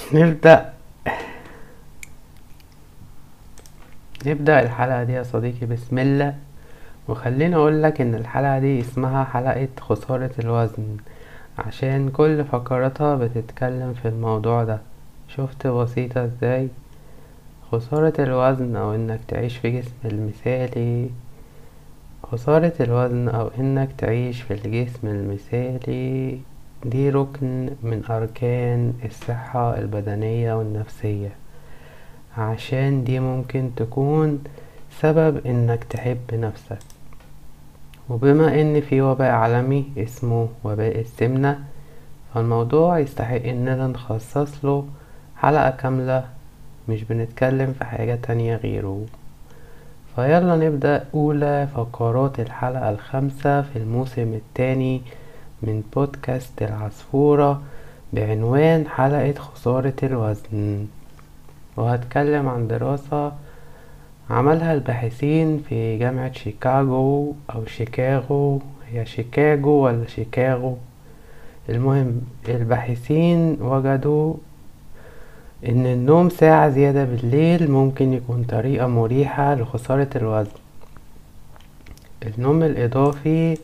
نبدأ نبدأ الحلقة دي يا صديقي بسم الله وخليني أقولك إن الحلقة دي اسمها حلقة خسارة الوزن عشان كل فقراتها بتتكلم في الموضوع ده شفت بسيطة ازاي خسارة الوزن أو إنك تعيش في جسم المثالي خسارة الوزن أو إنك تعيش في الجسم المثالي دي ركن من أركان الصحة البدنية والنفسية عشان دي ممكن تكون سبب إنك تحب نفسك وبما إن في وباء عالمي اسمه وباء السمنة فالموضوع يستحق إننا نخصص له حلقة كاملة مش بنتكلم في حاجة تانية غيره فيلا نبدأ أولى فقرات الحلقة الخامسة في الموسم التاني من بودكاست العصفورة بعنوان حلقة خسارة الوزن وهتكلم عن دراسة عملها الباحثين في جامعة شيكاغو أو شيكاغو هي شيكاغو ولا شيكاغو المهم الباحثين وجدوا إن النوم ساعة زيادة بالليل ممكن يكون طريقة مريحة لخسارة الوزن النوم الإضافي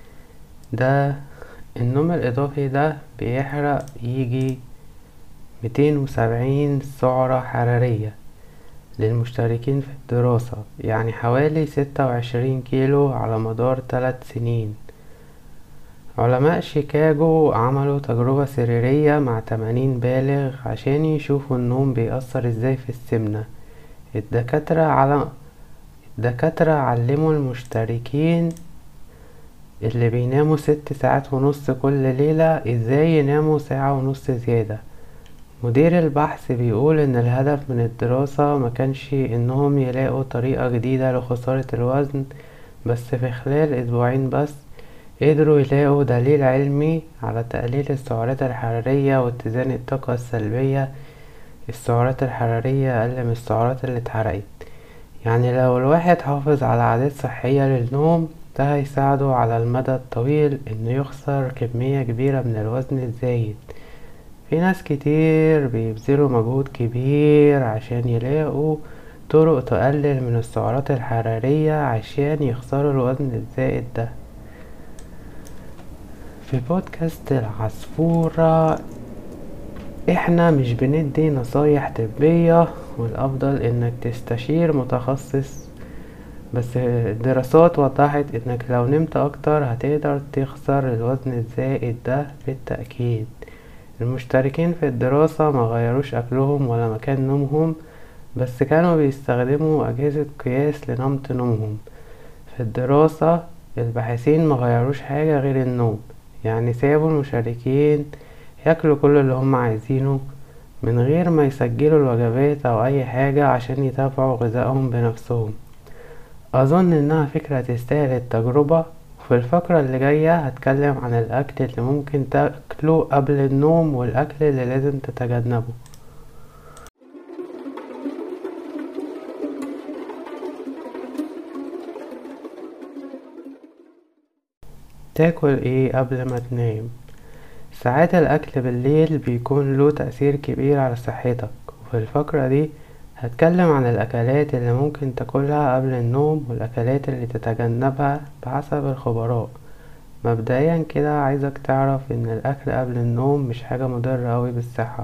ده النوم الإضافي ده بيحرق يجي ميتين وسبعين سعرة حرارية للمشتركين في الدراسة يعني حوالي ستة وعشرين كيلو على مدار تلات سنين علماء شيكاغو عملوا تجربة سريرية مع تمانين بالغ عشان يشوفوا النوم بيأثر ازاي في السمنة الدكاترة على الدكاترة علموا المشتركين اللي بيناموا ست ساعات ونص كل ليلة ازاي يناموا ساعة ونص زيادة مدير البحث بيقول ان الهدف من الدراسة مكانش انهم يلاقوا طريقة جديدة لخسارة الوزن بس في خلال اسبوعين بس قدروا يلاقوا دليل علمي على تقليل السعرات الحرارية واتزان الطاقة السلبية السعرات الحرارية أقل من السعرات اللي اتحرقت يعني لو الواحد حافظ على عادات صحية للنوم ده هيساعده على المدى الطويل انه يخسر كمية كبيرة من الوزن الزايد في ناس كتير بيبذلوا مجهود كبير عشان يلاقوا طرق تقلل من السعرات الحرارية عشان يخسروا الوزن الزائد ده في بودكاست العصفورة احنا مش بندي نصايح طبية والافضل انك تستشير متخصص بس الدراسات وضحت انك لو نمت اكتر هتقدر تخسر الوزن الزائد ده بالتأكيد المشتركين في الدراسة ما غيروش اكلهم ولا مكان نومهم بس كانوا بيستخدموا اجهزة قياس لنمط نومهم في الدراسة الباحثين ما غيروش حاجة غير النوم يعني سابوا المشاركين ياكلوا كل اللي هم عايزينه من غير ما يسجلوا الوجبات او اي حاجة عشان يتابعوا غذائهم بنفسهم اظن انها فكرة تستاهل التجربة وفي الفقرة اللي جاية هتكلم عن الاكل اللي ممكن تاكله قبل النوم والاكل اللي لازم تتجنبه تاكل ايه قبل ما تنام ساعات الاكل بالليل بيكون له تأثير كبير على صحتك وفي الفقرة دي هتكلم عن الاكلات اللي ممكن تاكلها قبل النوم والاكلات اللي تتجنبها بحسب الخبراء مبدئيا كده عايزك تعرف ان الاكل قبل النوم مش حاجة مضرة اوي بالصحة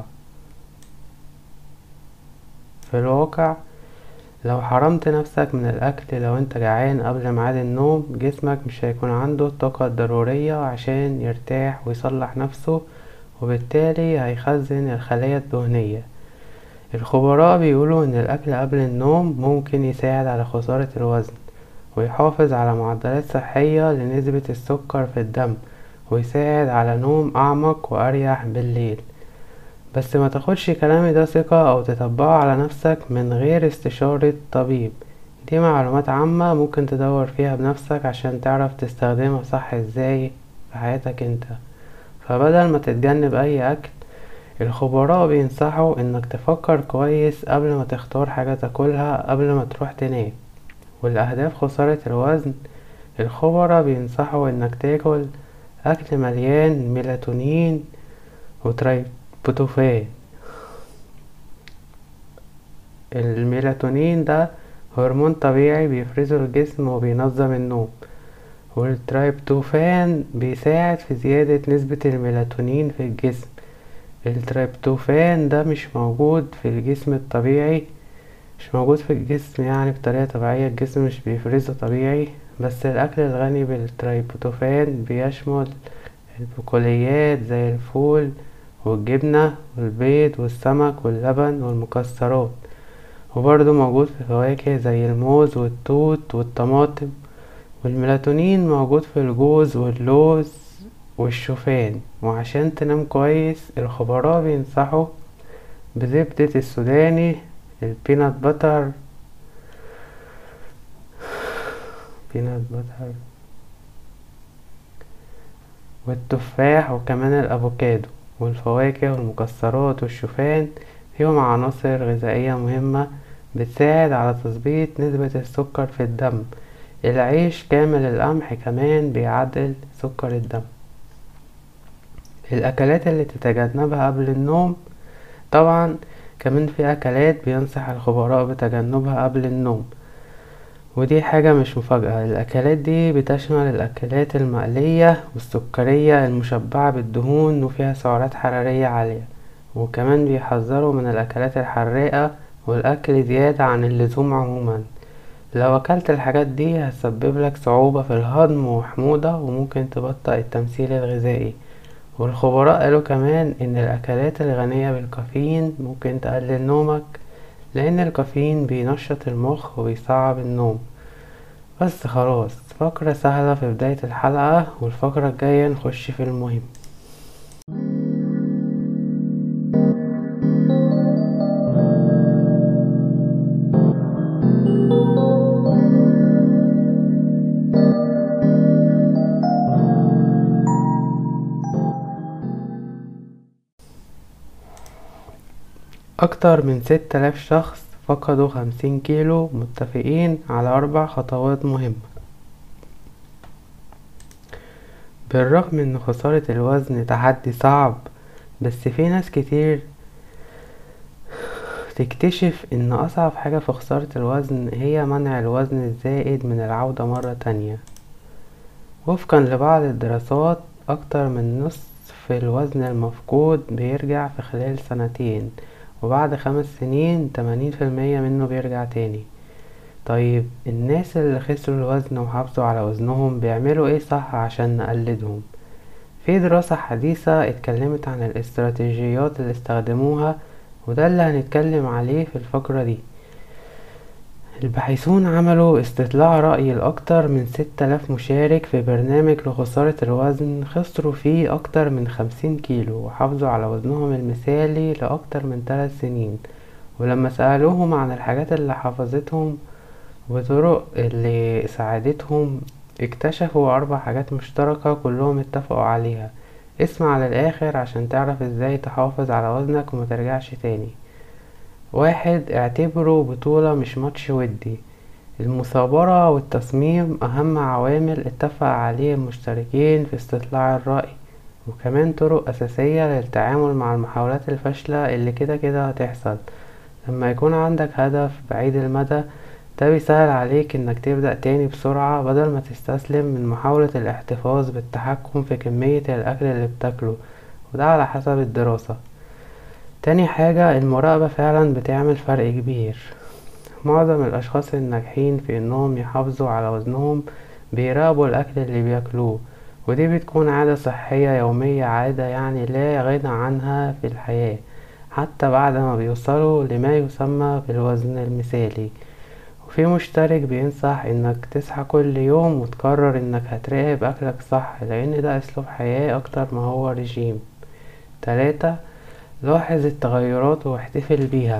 في الواقع لو حرمت نفسك من الاكل لو انت جعان قبل ميعاد النوم جسمك مش هيكون عنده الطاقة الضرورية عشان يرتاح ويصلح نفسه وبالتالي هيخزن الخلايا الدهنية الخبراء بيقولوا ان الاكل قبل النوم ممكن يساعد على خسارة الوزن ويحافظ على معدلات صحية لنسبة السكر في الدم ويساعد على نوم اعمق واريح بالليل بس ما تاخدش كلامي ده ثقة او تطبقه على نفسك من غير استشارة طبيب دي معلومات عامة ممكن تدور فيها بنفسك عشان تعرف تستخدمها صح ازاي في حياتك انت فبدل ما تتجنب اي اكل الخبراء بينصحوا انك تفكر كويس قبل ما تختار حاجة تاكلها قبل ما تروح تنام والاهداف خسارة الوزن الخبراء بينصحوا انك تاكل اكل مليان ميلاتونين وتريبتوفان الميلاتونين ده هرمون طبيعي بيفرزه الجسم وبينظم النوم والتريبتوفان بيساعد في زيادة نسبة الميلاتونين في الجسم التريبتوفان ده مش موجود في الجسم الطبيعي مش موجود في الجسم يعني بطريقة طبيعية الجسم مش بيفرزه طبيعي بس الأكل الغني بالتريبتوفان بيشمل البقوليات زي الفول والجبنة والبيض والسمك واللبن والمكسرات وبرضه موجود في فواكه زي الموز والتوت والطماطم والميلاتونين موجود في الجوز واللوز والشوفان وعشان تنام كويس الخبراء بينصحوا بزبدة السوداني البينات باتر بينات باتر والتفاح وكمان الافوكادو والفواكه والمكسرات والشوفان فيهم عناصر غذائية مهمة بتساعد على تظبيط نسبة السكر في الدم العيش كامل القمح كمان بيعدل سكر الدم الأكلات اللي تتجنبها قبل النوم طبعا كمان في أكلات بينصح الخبراء بتجنبها قبل النوم ودي حاجة مش مفاجأة الأكلات دي بتشمل الأكلات المقلية والسكرية المشبعة بالدهون وفيها سعرات حرارية عالية وكمان بيحذروا من الأكلات الحراقة والأكل زيادة عن اللزوم عموما لو أكلت الحاجات دي هتسبب لك صعوبة في الهضم وحموضة وممكن تبطئ التمثيل الغذائي والخبراء قالوا كمان إن الأكلات الغنية بالكافيين ممكن تقلل نومك لأن الكافيين بينشط المخ وبيصعب النوم بس خلاص فقرة سهلة في بداية الحلقة والفقرة الجاية نخش في المهم أكتر من ست آلاف شخص فقدوا خمسين كيلو متفقين على أربع خطوات مهمة بالرغم ان خسارة الوزن تحدي صعب بس في ناس كتير تكتشف ان اصعب حاجة في خسارة الوزن هي منع الوزن الزائد من العودة مرة تانية وفقا لبعض الدراسات اكتر من نصف الوزن المفقود بيرجع في خلال سنتين وبعد خمس سنين تمانين في المية منه بيرجع تاني طيب الناس اللي خسروا الوزن وحافظوا على وزنهم بيعملوا ايه صح عشان نقلدهم في دراسة حديثة اتكلمت عن الاستراتيجيات اللي استخدموها وده اللي هنتكلم عليه في الفقرة دي الباحثون عملوا استطلاع رأي لأكتر من ستة آلاف مشارك في برنامج لخسارة الوزن خسروا فيه أكتر من خمسين كيلو وحافظوا على وزنهم المثالي لأكتر من ثلاث سنين ولما سألوهم عن الحاجات اللي حفظتهم وطرق اللي ساعدتهم اكتشفوا أربع حاجات مشتركة كلهم اتفقوا عليها اسمع للآخر عشان تعرف ازاي تحافظ على وزنك ومترجعش تاني واحد اعتبره بطولة مش ماتش ودي المثابرة والتصميم أهم عوامل اتفق عليه المشتركين في استطلاع الرأي وكمان طرق أساسية للتعامل مع المحاولات الفاشلة اللي كده كده هتحصل لما يكون عندك هدف بعيد المدى ده بيسهل عليك انك تبدأ تاني بسرعة بدل ما تستسلم من محاولة الاحتفاظ بالتحكم في كمية الأكل اللي بتاكله وده على حسب الدراسة تاني حاجة المراقبة فعلا بتعمل فرق كبير معظم الأشخاص الناجحين في إنهم يحافظوا على وزنهم بيراقبوا الأكل اللي بياكلوه ودي بتكون عادة صحية يومية عادة يعني لا غنى عنها في الحياة حتى بعد ما بيوصلوا لما يسمى بالوزن المثالي وفي مشترك بينصح انك تصحى كل يوم وتقرر انك هتراقب اكلك صح لان ده اسلوب حياة اكتر ما هو رجيم تلاتة لاحظ التغيرات واحتفل بيها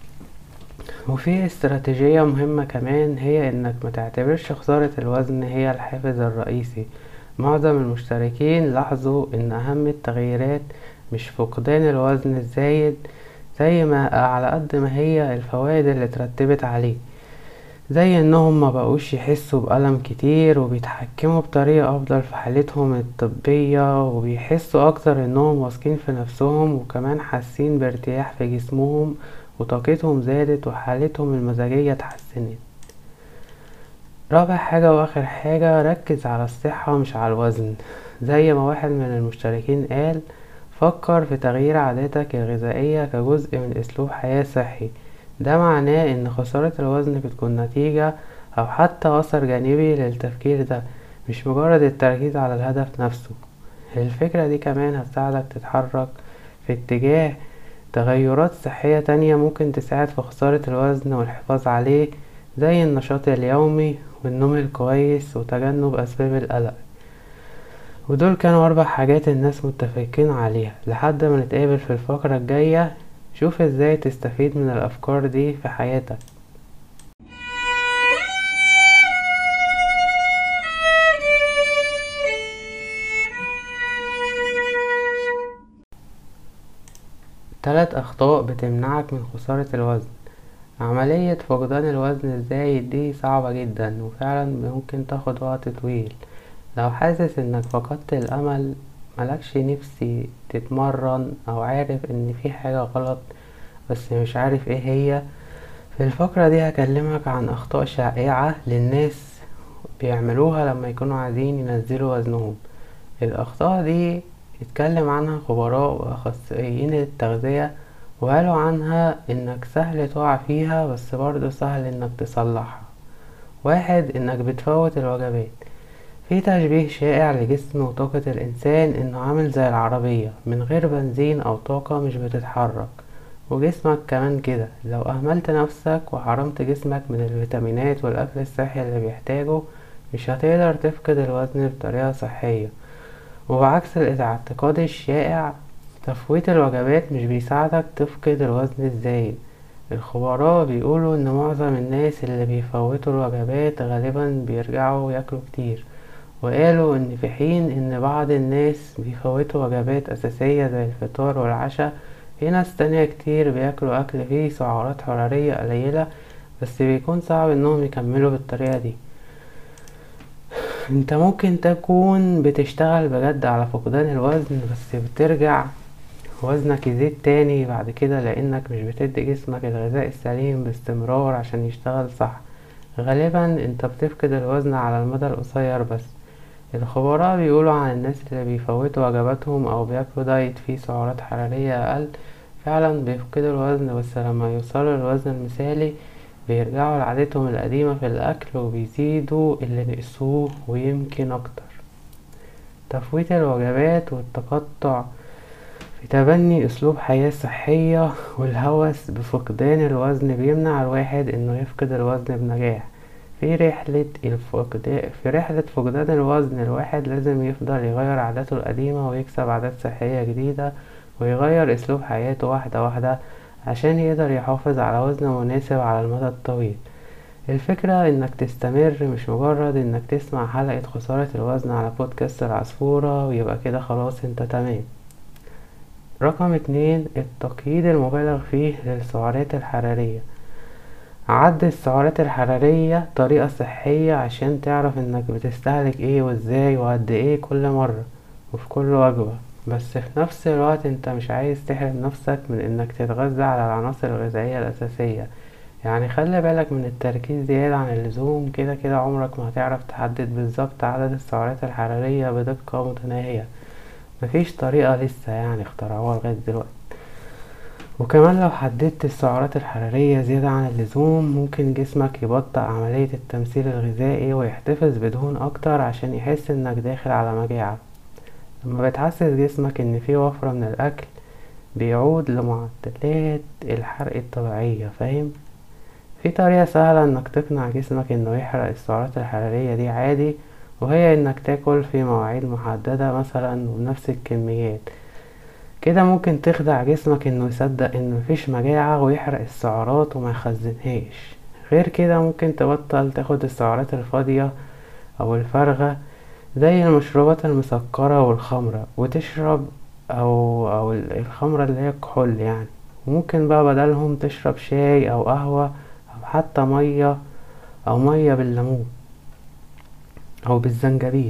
وفي استراتيجية مهمة كمان هي انك ما تعتبرش خسارة الوزن هي الحافز الرئيسي معظم المشتركين لاحظوا ان اهم التغييرات مش فقدان الوزن الزايد زي ما على قد ما هي الفوائد اللي ترتبت عليه زي انهم ما بقوش يحسوا بألم كتير وبيتحكموا بطريقة افضل في حالتهم الطبية وبيحسوا اكتر انهم واثقين في نفسهم وكمان حاسين بارتياح في جسمهم وطاقتهم زادت وحالتهم المزاجية اتحسنت رابع حاجة واخر حاجة ركز على الصحة مش على الوزن زي ما واحد من المشتركين قال فكر في تغيير عاداتك الغذائية كجزء من اسلوب حياة صحي ده معناه ان خسارة الوزن بتكون نتيجة او حتى اثر جانبي للتفكير ده مش مجرد التركيز على الهدف نفسه الفكرة دي كمان هتساعدك تتحرك في اتجاه تغيرات صحية تانية ممكن تساعد في خسارة الوزن والحفاظ عليه زي النشاط اليومي والنوم الكويس وتجنب أسباب القلق ودول كانوا أربع حاجات الناس متفقين عليها لحد ما نتقابل في الفقرة الجاية شوف ازاي تستفيد من الأفكار دي في حياتك تلات أخطاء بتمنعك من خسارة الوزن عملية فقدان الوزن الزايد دي صعبة جدا وفعلا ممكن تاخد وقت طويل لو حاسس انك فقدت الأمل ملكش نفسي تتمرن أو عارف ان في حاجة غلط بس مش عارف ايه هي في الفقرة دي هكلمك عن أخطاء شائعة للناس بيعملوها لما يكونوا عايزين ينزلوا وزنهم الأخطاء دي اتكلم عنها خبراء وأخصائيين التغذية وقالوا عنها انك سهل تقع فيها بس برضه سهل انك تصلحها واحد انك بتفوت الوجبات في تشبيه شائع لجسم وطاقة الإنسان إنه عامل زي العربية من غير بنزين أو طاقة مش بتتحرك وجسمك كمان كده لو أهملت نفسك وحرمت جسمك من الفيتامينات والأكل الصحي اللي بيحتاجه مش هتقدر تفقد الوزن بطريقة صحية وبعكس الاعتقاد الشائع تفويت الوجبات مش بيساعدك تفقد الوزن الزايد الخبراء بيقولوا ان معظم الناس اللي بيفوتوا الوجبات غالبا بيرجعوا ياكلوا كتير وقالوا ان في حين ان بعض الناس بيفوتوا وجبات اساسية زي الفطار والعشاء في ناس تانية كتير بياكلوا اكل فيه سعرات حرارية قليلة بس بيكون صعب انهم يكملوا بالطريقة دي انت ممكن تكون بتشتغل بجد على فقدان الوزن بس بترجع وزنك يزيد تاني بعد كده لانك مش بتدي جسمك الغذاء السليم باستمرار عشان يشتغل صح غالبا انت بتفقد الوزن على المدى القصير بس الخبراء بيقولوا عن الناس اللي بيفوتوا وجباتهم او بياكلوا دايت فيه سعرات حرارية اقل فعلا بيفقدوا الوزن بس لما يوصلوا للوزن المثالي بيرجعوا لعادتهم القديمة في الأكل وبيزيدوا اللي نقصوه ويمكن أكتر تفويت الوجبات والتقطع في تبني أسلوب حياة صحية والهوس بفقدان الوزن بيمنع الواحد إنه يفقد الوزن بنجاح في رحلة الفقدان في رحلة فقدان الوزن الواحد لازم يفضل يغير عاداته القديمة ويكسب عادات صحية جديدة ويغير أسلوب حياته واحدة واحدة عشان يقدر يحافظ على وزن مناسب على المدى الطويل الفكرة انك تستمر مش مجرد انك تسمع حلقة خسارة الوزن على بودكاست العصفورة ويبقى كده خلاص انت تمام رقم اتنين التقييد المبالغ فيه للسعرات الحرارية عد السعرات الحرارية طريقة صحية عشان تعرف انك بتستهلك ايه وازاي وقد ايه كل مرة وفي كل وجبة بس في نفس الوقت انت مش عايز تحرم نفسك من انك تتغذى على العناصر الغذائية الأساسية يعني خلي بالك من التركيز زيادة عن اللزوم كده كده عمرك ما هتعرف تحدد بالظبط عدد السعرات الحرارية بدقة متناهية مفيش طريقة لسه يعني اخترعوها لغاية دلوقتي وكمان لو حددت السعرات الحرارية زيادة عن اللزوم ممكن جسمك يبطئ عملية التمثيل الغذائي ويحتفظ بدهون أكتر عشان يحس إنك داخل على مجاعة لما بتحسس جسمك إن في وفرة من الأكل بيعود لمعدلات الحرق الطبيعية فاهم في طريقة سهلة إنك تقنع جسمك إنه يحرق السعرات الحرارية دي عادي وهي إنك تاكل في مواعيد محددة مثلا وبنفس الكميات كده ممكن تخدع جسمك انه يصدق ان مفيش مجاعة ويحرق السعرات وما يخزنهاش غير كده ممكن تبطل تاخد السعرات الفاضية او الفارغة زي المشروبات المسكرة والخمرة وتشرب او او الخمرة اللي هي الكحول يعني وممكن بقى بدلهم تشرب شاي او قهوة او حتى مية او مية بالليمون او بالزنجبيل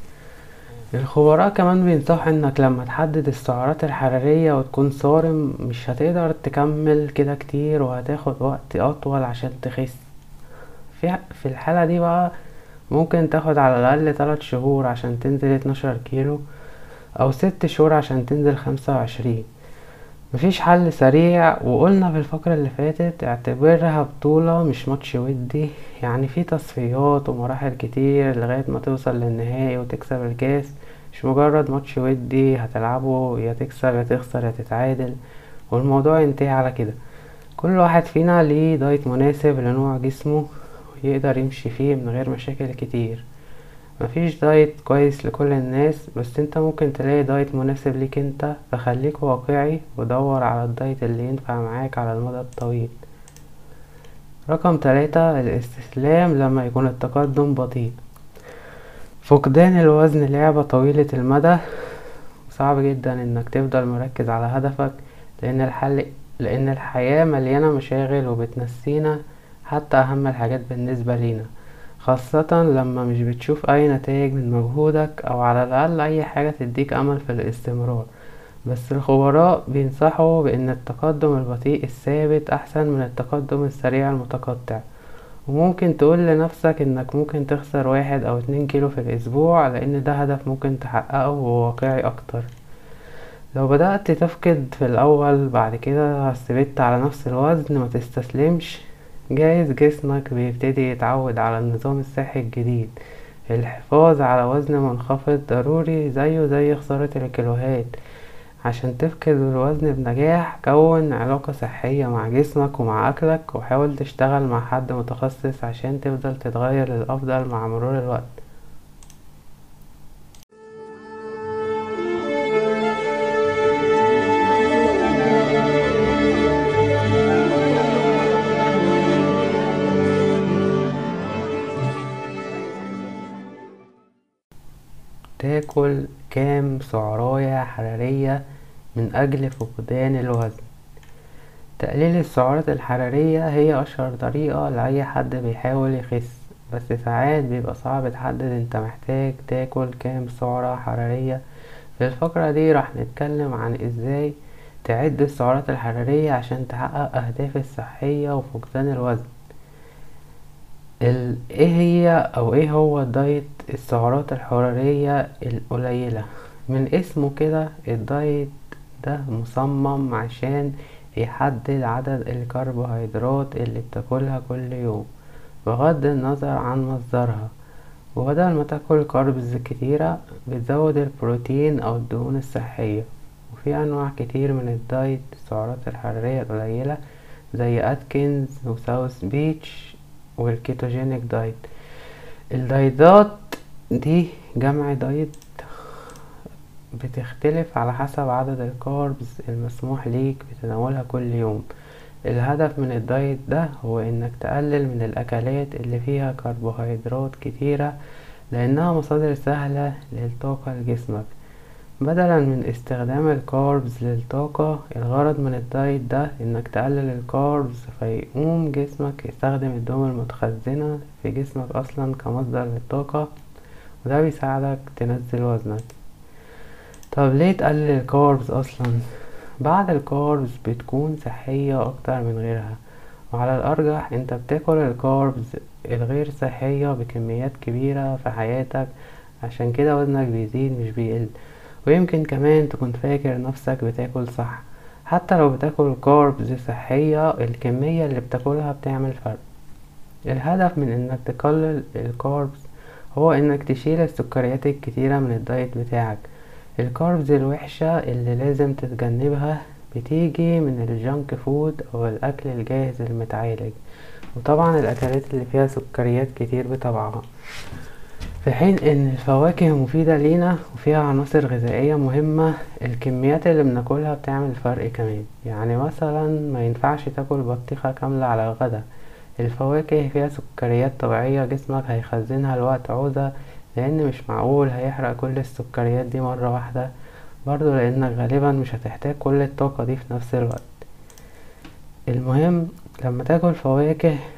الخبراء كمان بينصحوا انك لما تحدد السعرات الحرارية وتكون صارم مش هتقدر تكمل كده كتير وهتاخد وقت اطول عشان تخس في في الحالة دي بقى ممكن تاخد على الاقل تلات شهور عشان تنزل اتناشر كيلو او ست شهور عشان تنزل خمسة وعشرين مفيش حل سريع وقلنا في الفقرة اللي فاتت اعتبرها بطولة مش ماتش ودي يعني في تصفيات ومراحل كتير لغاية ما توصل للنهائي وتكسب الكاس مش مجرد ماتش ودي هتلعبه يا تكسب يا تخسر يا تتعادل والموضوع ينتهي على كده كل واحد فينا ليه دايت مناسب لنوع جسمه ويقدر يمشي فيه من غير مشاكل كتير مفيش دايت كويس لكل الناس بس انت ممكن تلاقي دايت مناسب ليك انت فخليك واقعي ودور على الدايت اللي ينفع معاك على المدى الطويل رقم تلاتة الاستسلام لما يكون التقدم بطيء فقدان الوزن لعبة طويلة المدى صعب جدا انك تفضل مركز على هدفك لان الحل لان الحياة مليانة مشاغل وبتنسينا حتى اهم الحاجات بالنسبة لينا خاصة لما مش بتشوف اي نتائج من مجهودك او على الاقل اي حاجة تديك امل في الاستمرار بس الخبراء بينصحوا بان التقدم البطيء الثابت احسن من التقدم السريع المتقطع وممكن تقول لنفسك انك ممكن تخسر واحد او اتنين كيلو في الاسبوع لان ده هدف ممكن تحققه وواقعي اكتر لو بدأت تفقد في الاول بعد كده ثبت على نفس الوزن ما تستسلمش جايز جسمك بيبتدي يتعود على النظام الصحي الجديد الحفاظ على وزن منخفض ضروري زيه زي خسارة الكيلوهات عشان تفقد الوزن بنجاح كون علاقة صحية مع جسمك ومع أكلك وحاول تشتغل مع حد متخصص عشان تفضل تتغير للأفضل مع مرور الوقت تاكل كام سعراية حرارية من أجل فقدان الوزن تقليل السعرات الحرارية هي أشهر طريقة لأي حد بيحاول يخس بس ساعات بيبقى صعب تحدد انت محتاج تاكل كام سعرة حرارية في الفقرة دي راح نتكلم عن ازاي تعد السعرات الحرارية عشان تحقق أهداف الصحية وفقدان الوزن ال... ايه هي او ايه هو دايت السعرات الحرارية القليلة من اسمه كده الدايت ده مصمم عشان يحدد عدد الكربوهيدرات اللي بتاكلها كل يوم بغض النظر عن مصدرها وبدل ما تاكل كاربز كتيرة بتزود البروتين او الدهون الصحية وفي انواع كتير من الدايت السعرات الحرارية القليلة زي اتكنز وساوث بيتش والكيتوجينيك دايت الدايتات دي جمع دايت بتختلف على حسب عدد الكاربز المسموح ليك بتناولها كل يوم الهدف من الدايت ده هو انك تقلل من الاكلات اللي فيها كربوهيدرات كتيرة لانها مصادر سهلة للطاقة لجسمك بدلا من استخدام الكاربز للطاقة الغرض من الدايت ده انك تقلل الكاربز فيقوم جسمك يستخدم الدهون المتخزنة في جسمك اصلا كمصدر للطاقة وده بيساعدك تنزل وزنك طب ليه تقلل الكاربز اصلا بعد الكاربز بتكون صحية اكتر من غيرها وعلى الارجح انت بتاكل الكاربز الغير صحية بكميات كبيرة في حياتك عشان كده وزنك بيزيد مش بيقل ويمكن كمان تكون فاكر نفسك بتاكل صح حتى لو بتاكل كاربز صحية الكمية اللي بتاكلها بتعمل فرق الهدف من انك تقلل الكاربز هو انك تشيل السكريات الكتيرة من الدايت بتاعك الكاربز الوحشة اللي لازم تتجنبها بتيجي من الجانك فود او الاكل الجاهز المتعالج وطبعا الاكلات اللي فيها سكريات كتير بطبعها في حين ان الفواكه مفيدة لينا وفيها عناصر غذائية مهمة الكميات اللي بناكلها بتعمل فرق كمان يعني مثلا ما ينفعش تاكل بطيخة كاملة على الغدا الفواكه فيها سكريات طبيعية جسمك هيخزنها لوقت عوزة لان مش معقول هيحرق كل السكريات دي مرة واحدة برضو لانك غالبا مش هتحتاج كل الطاقة دي في نفس الوقت المهم لما تاكل فواكه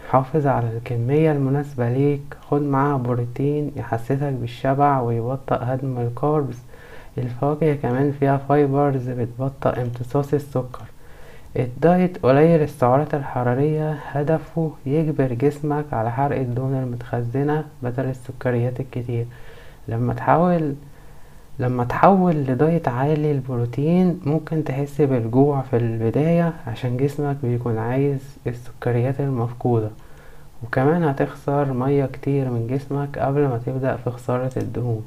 حافظ على الكمية المناسبة ليك خد معاها بروتين يحسسك بالشبع ويبطئ هضم الكاربز الفواكه كمان فيها فايبرز بتبطئ امتصاص السكر الدايت قليل السعرات الحرارية هدفه يجبر جسمك على حرق الدهون المتخزنة بدل السكريات الكتير لما تحاول لما تحول لدايت عالي البروتين ممكن تحس بالجوع في البداية عشان جسمك بيكون عايز السكريات المفقودة وكمان هتخسر مية كتير من جسمك قبل ما تبدأ في خسارة الدهون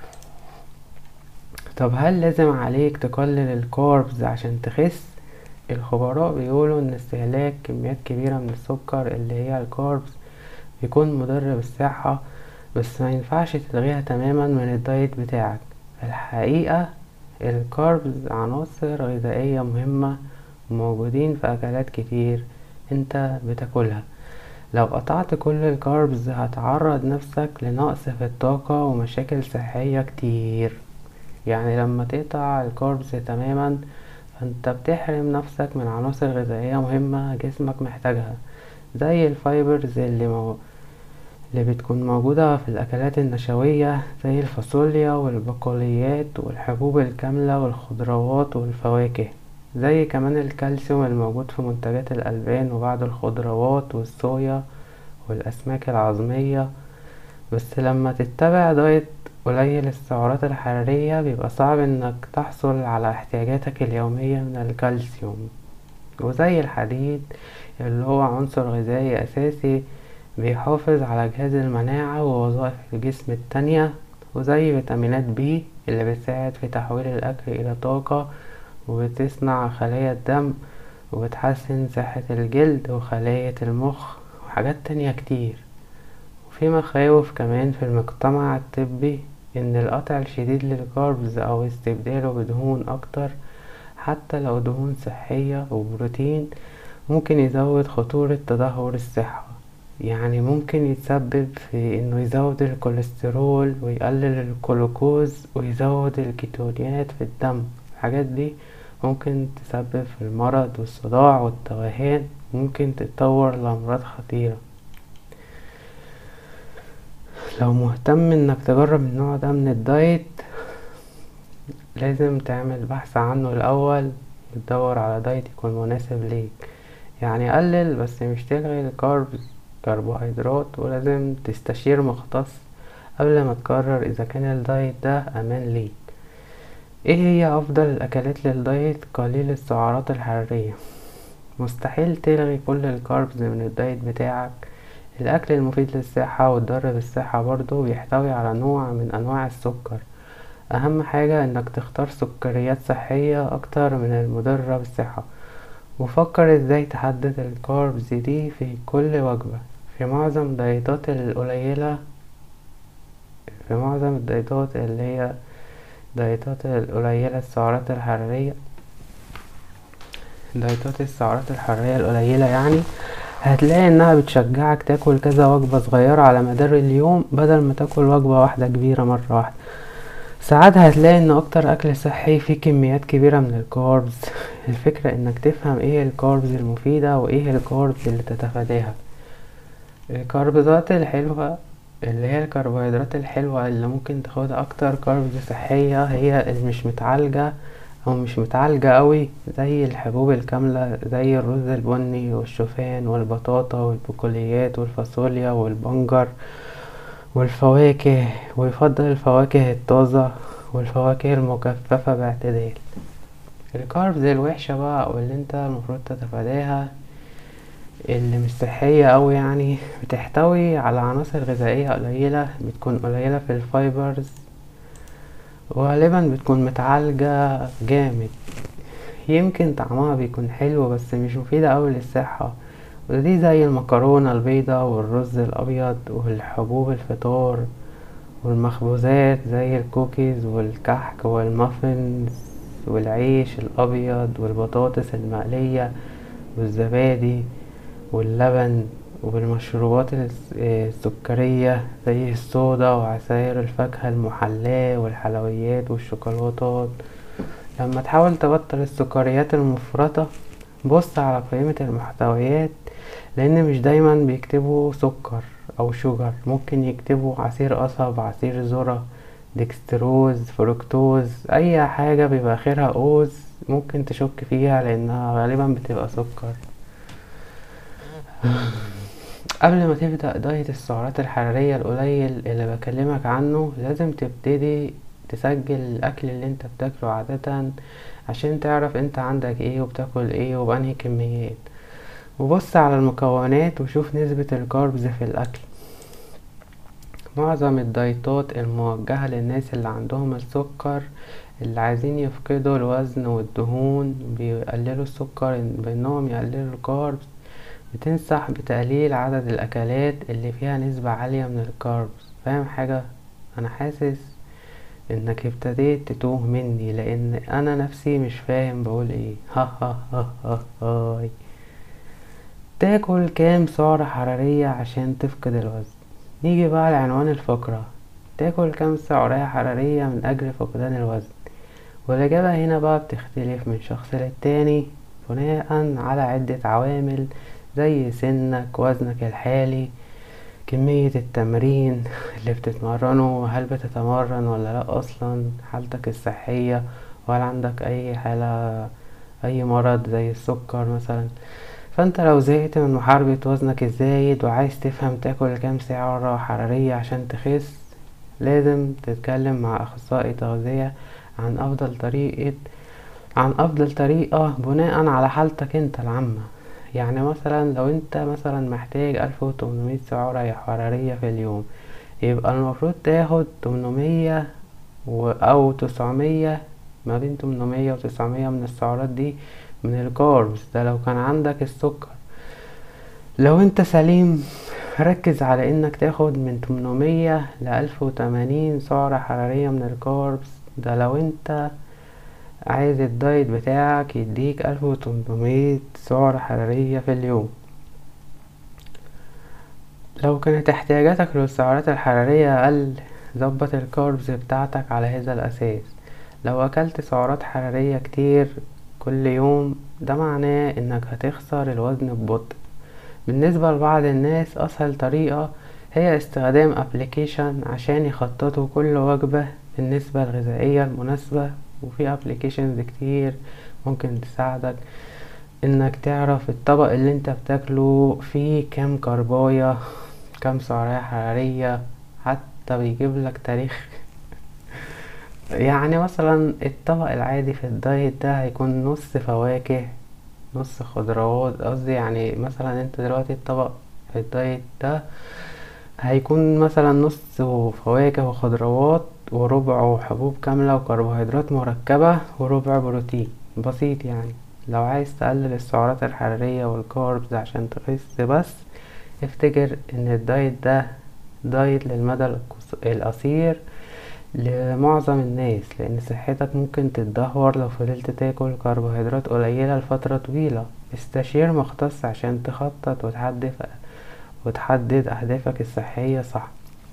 طب هل لازم عليك تقلل الكاربز عشان تخس الخبراء بيقولوا ان استهلاك كميات كبيرة من السكر اللي هي الكاربز بيكون مضر بالصحة بس ما ينفعش تلغيها تماما من الدايت بتاعك الحقيقة الكاربز عناصر غذائية مهمة وموجودين في أكلات كتير انت بتاكلها لو قطعت كل الكاربز هتعرض نفسك لنقص في الطاقة ومشاكل صحية كتير يعني لما تقطع الكاربز تماما فانت بتحرم نفسك من عناصر غذائية مهمة جسمك محتاجها زي الفايبرز اللي مو... اللي بتكون موجودة في الأكلات النشوية زي الفاصوليا والبقوليات والحبوب الكاملة والخضروات والفواكه زي كمان الكالسيوم الموجود في منتجات الألبان وبعض الخضروات والصويا والأسماك العظمية بس لما تتبع دايت قليل السعرات الحرارية بيبقى صعب انك تحصل على احتياجاتك اليومية من الكالسيوم وزي الحديد اللي هو عنصر غذائي أساسي بيحافظ على جهاز المناعة ووظائف الجسم التانية وزي فيتامينات بي اللي بتساعد في تحويل الأكل إلى طاقة وبتصنع خلايا الدم وبتحسن صحة الجلد وخلايا المخ وحاجات تانية كتير وفي مخاوف كمان في المجتمع الطبي ان القطع الشديد للكاربز او استبداله بدهون اكتر حتى لو دهون صحية وبروتين ممكن يزود خطورة تدهور الصحة يعني ممكن يتسبب في انه يزود الكوليسترول ويقلل الجلوكوز ويزود الكيتونيات في الدم الحاجات دي ممكن تسبب في المرض والصداع والتوهان ممكن تتطور لأمراض خطيرة لو مهتم انك تجرب النوع ده من الدايت لازم تعمل بحث عنه الاول وتدور على دايت يكون مناسب ليك يعني قلل بس مش تلغي الكاربز كربوهيدرات ولازم تستشير مختص قبل ما تقرر اذا كان الدايت ده امان ليك ايه هي افضل الاكلات للدايت قليل السعرات الحرارية مستحيل تلغي كل الكاربز من الدايت بتاعك الأكل المفيد للصحة والضار بالصحة برضه بيحتوي على نوع من أنواع السكر أهم حاجة إنك تختار سكريات صحية أكتر من المضرة بالصحة وفكر ازاي تحدد الكاربز دي في كل وجبة في معظم الدايتات القليلة في معظم الدايتات اللي هي دايتات القليلة السعرات الحرارية دايتات السعرات الحرارية القليلة يعني هتلاقي انها بتشجعك تاكل كذا وجبة صغيرة على مدار اليوم بدل ما تاكل وجبة واحدة كبيرة مرة واحدة ساعات هتلاقي ان اكتر اكل صحي فيه كميات كبيرة من الكاربز الفكرة انك تفهم ايه الكاربز المفيدة وايه الكاربز اللي تتفاداها الكربوهيدرات الحلوة اللي هي الكربوهيدرات الحلوة اللي ممكن تاخدها اكتر كاربز صحية هي اللي مش متعالجة او مش متعالجة قوي زي الحبوب الكاملة زي الرز البني والشوفان والبطاطا والبقوليات والفاصوليا والبنجر والفواكه ويفضل الفواكه الطازة والفواكه المجففة باعتدال الكاربز الوحشة بقى واللي انت المفروض تتفاداها اللي مش صحية أوي يعني بتحتوي على عناصر غذائية قليلة بتكون قليلة في الفايبرز وغالبا بتكون متعالجة جامد يمكن طعمها بيكون حلو بس مش مفيدة أوي للصحة ودي زي المكرونة البيضة والرز الأبيض والحبوب الفطار والمخبوزات زي الكوكيز والكحك والمافنز والعيش الأبيض والبطاطس المقلية والزبادي واللبن وبالمشروبات السكرية زي الصودا وعصاير الفاكهة المحلاة والحلويات والشوكولاتات لما تحاول تبطل السكريات المفرطة بص على قائمة المحتويات لان مش دايما بيكتبوا سكر او شوجر ممكن يكتبوا عصير قصب عصير ذرة ديكستروز فركتوز اي حاجة بيبقى اخرها اوز ممكن تشك فيها لانها غالبا بتبقى سكر قبل ما تبدأ دايت السعرات الحرارية القليل اللي بكلمك عنه لازم تبتدي تسجل الاكل اللي انت بتاكله عادة عشان تعرف انت عندك ايه وبتاكل ايه وبأنهي كميات وبص على المكونات وشوف نسبة الكاربز في الاكل معظم الدايتات الموجهة للناس اللي عندهم السكر اللي عايزين يفقدوا الوزن والدهون بيقللوا السكر بانهم يقللوا الكاربز بتنصح بتقليل عدد الاكلات اللي فيها نسبة عالية من الكاربز فاهم حاجة انا حاسس انك ابتديت تتوه مني لان انا نفسي مش فاهم بقول ايه ها ها ها ها هاي تاكل كام سعرة حرارية عشان تفقد الوزن نيجي بقى لعنوان الفقرة تاكل كام سعرية حرارية من اجل فقدان الوزن والاجابة هنا بقى بتختلف من شخص للتاني بناء على عدة عوامل زي سنك وزنك الحالي كمية التمرين اللي بتتمرنه هل بتتمرن ولا لا اصلا حالتك الصحية وهل عندك اي حالة اي مرض زي السكر مثلا فانت لو زهقت من محاربة وزنك الزايد وعايز تفهم تاكل كام سعرة حرارية عشان تخس لازم تتكلم مع اخصائي تغذية عن افضل طريقة عن افضل طريقة بناء على حالتك انت العامة يعني مثلا لو انت مثلا محتاج الف وتمنمية سعرة حرارية في اليوم يبقى المفروض تاخد تمنمية و او تسعمية ما بين تمنمية وتسعمية من السعرات دي من الكاربز ده لو كان عندك السكر لو انت سليم ركز على انك تاخد من تمنمية لألف وتمانين سعرة حرارية من الكاربز ده لو انت عايز الدايت بتاعك يديك ألف وتمنمية سعرة حرارية في اليوم لو كانت احتياجاتك للسعرات الحرارية أقل ظبط الكاربز بتاعتك على هذا الأساس لو أكلت سعرات حرارية كتير كل يوم ده معناه انك هتخسر الوزن ببطء بالنسبة لبعض الناس اسهل طريقة هي استخدام ابليكيشن عشان يخططوا كل وجبة بالنسبة الغذائية المناسبة وفي ابليكيشنز كتير ممكن تساعدك انك تعرف الطبق اللي انت بتاكله فيه كام كرباية كام سعرية حرارية حتى بيجيب لك تاريخ يعني مثلا الطبق العادي في الدايت ده هيكون نص فواكه نص خضروات قصدي يعني مثلا انت دلوقتي الطبق في الدايت ده هيكون مثلا نص فواكه وخضروات وربع حبوب كاملة وكربوهيدرات مركبة وربع بروتين بسيط يعني لو عايز تقلل السعرات الحرارية والكاربز عشان تخس بس افتكر ان الدايت ده دايت للمدى القصير لمعظم الناس لان صحتك ممكن تتدهور لو فضلت تاكل كربوهيدرات قليلة لفترة طويلة استشير مختص عشان تخطط وتحدد وتحدد اهدافك الصحية صح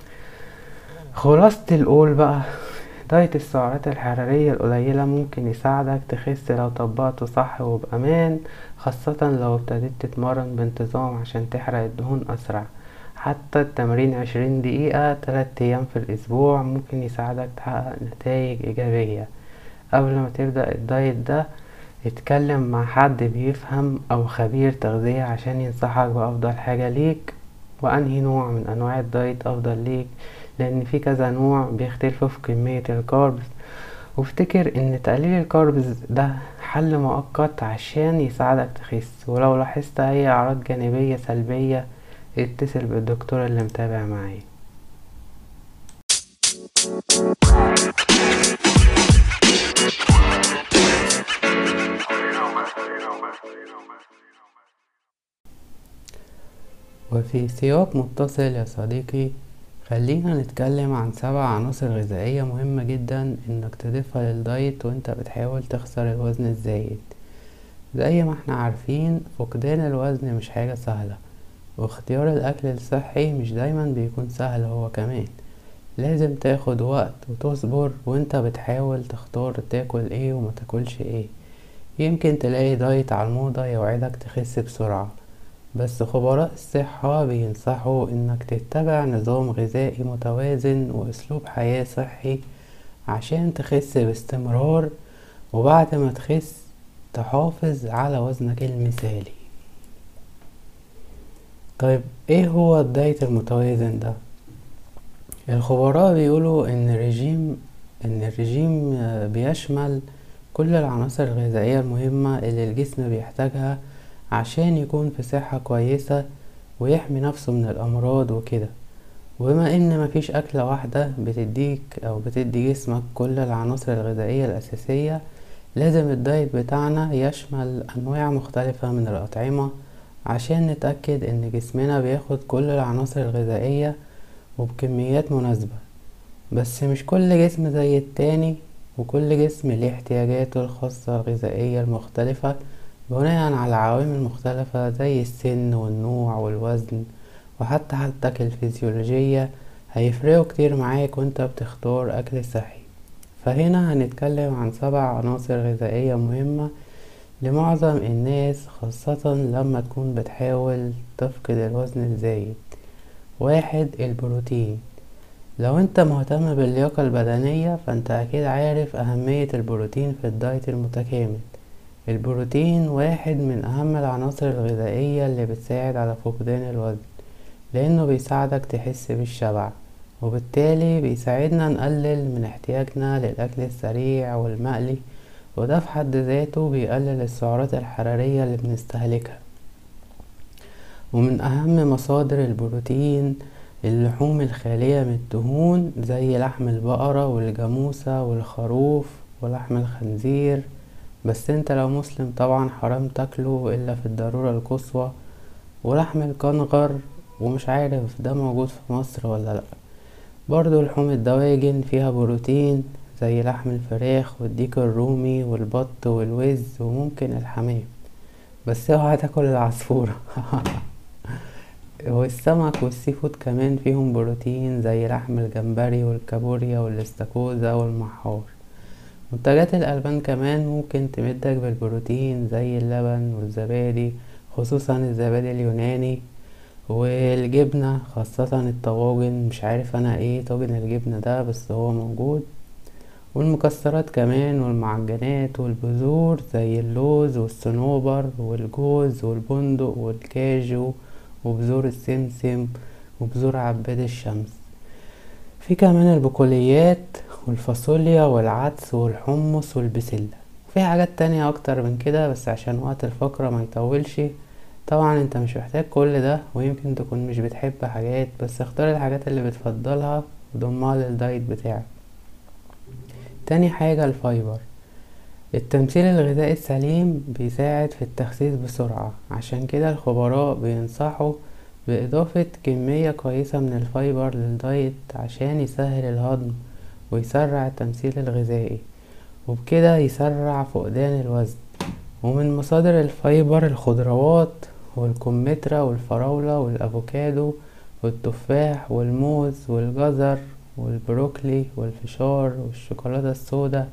خلاصة القول بقى دايت السعرات الحرارية القليلة ممكن يساعدك تخس لو طبقته صح وبأمان خاصة لو ابتديت تتمرن بانتظام عشان تحرق الدهون أسرع حتى التمرين عشرين دقيقة تلات أيام في الأسبوع ممكن يساعدك تحقق نتائج إيجابية قبل ما تبدأ الدايت ده اتكلم مع حد بيفهم أو خبير تغذية عشان ينصحك بأفضل حاجة ليك وأنهي نوع من أنواع الدايت أفضل ليك لأن في كذا نوع بيختلفوا في كمية الكاربز وافتكر ان تقليل الكاربز ده حل مؤقت عشان يساعدك تخس ولو لاحظت اي اعراض جانبية سلبية اتصل بالدكتور اللي متابع معايا وفي سياق متصل يا صديقي خلينا نتكلم عن سبع عناصر غذائية مهمة جدا انك تضيفها للدايت وانت بتحاول تخسر الوزن الزايد زي ما احنا عارفين فقدان الوزن مش حاجة سهلة واختيار الاكل الصحي مش دايما بيكون سهل هو كمان لازم تاخد وقت وتصبر وانت بتحاول تختار تاكل ايه وما تاكلش ايه يمكن تلاقي دايت على الموضة يوعدك تخس بسرعة بس خبراء الصحة بينصحوا انك تتبع نظام غذائي متوازن واسلوب حياة صحي عشان تخس باستمرار وبعد ما تخس تحافظ على وزنك المثالي طيب ايه هو الدايت المتوازن ده الخبراء بيقولوا ان الرجيم ان الرجيم بيشمل كل العناصر الغذائية المهمة اللي الجسم بيحتاجها عشان يكون في صحة كويسة ويحمي نفسه من الأمراض وكده وبما ان مفيش أكلة واحدة بتديك أو بتدي جسمك كل العناصر الغذائية الأساسية لازم الدايت بتاعنا يشمل أنواع مختلفة من الأطعمة عشان نتأكد ان جسمنا بياخد كل العناصر الغذائية وبكميات مناسبة بس مش كل جسم زي التاني وكل جسم ليه احتياجاته الخاصة الغذائية المختلفة بناء على عوامل مختلفة زي السن والنوع والوزن وحتى حالتك الفسيولوجية هيفرقوا كتير معاك وانت بتختار أكل صحي فهنا هنتكلم عن سبع عناصر غذائية مهمة لمعظم الناس خاصة لما تكون بتحاول تفقد الوزن الزايد واحد البروتين لو انت مهتم باللياقة البدنية فانت اكيد عارف اهمية البروتين في الدايت المتكامل البروتين واحد من اهم العناصر الغذائية اللي بتساعد على فقدان الوزن لانه بيساعدك تحس بالشبع وبالتالي بيساعدنا نقلل من احتياجنا للاكل السريع والمقلي وده في حد ذاته بيقلل السعرات الحرارية اللي بنستهلكها ومن أهم مصادر البروتين اللحوم الخالية من الدهون زي لحم البقرة والجاموسة والخروف ولحم الخنزير بس انت لو مسلم طبعا حرام تاكله الا في الضرورة القصوى ولحم الكنغر ومش عارف ده موجود في مصر ولا لا برضو لحوم الدواجن فيها بروتين زي لحم الفراخ والديك الرومي والبط والوز وممكن الحمام بس اوعى تاكل العصفورة والسمك والسيفود كمان فيهم بروتين زي لحم الجمبري والكابوريا والاستاكوزا والمحار منتجات الألبان كمان ممكن تمدك بالبروتين زي اللبن والزبادي خصوصا الزبادي اليوناني والجبنة خاصة الطواجن مش عارف انا ايه طاجن الجبنة ده بس هو موجود والمكسرات كمان والمعجنات والبذور زي اللوز والصنوبر والجوز والبندق والكاجو وبذور السمسم وبذور عباد الشمس في كمان البقوليات والفاصوليا والعدس والحمص والبسلة وفي حاجات تانية اكتر من كده بس عشان وقت الفقرة ما يطولش طبعا انت مش محتاج كل ده ويمكن تكون مش بتحب حاجات بس اختار الحاجات اللي بتفضلها وضمها للدايت بتاعك تاني حاجة الفايبر التمثيل الغذائي السليم بيساعد في التخسيس بسرعة عشان كده الخبراء بينصحوا بإضافة كمية كويسة من الفايبر للدايت عشان يسهل الهضم ويسرع التمثيل الغذائي وبكده يسرع فقدان الوزن ومن مصادر الفايبر الخضروات والكمثرى والفراولة والأفوكادو والتفاح والموز والجزر والبروكلي والفشار والشوكولاتة السودا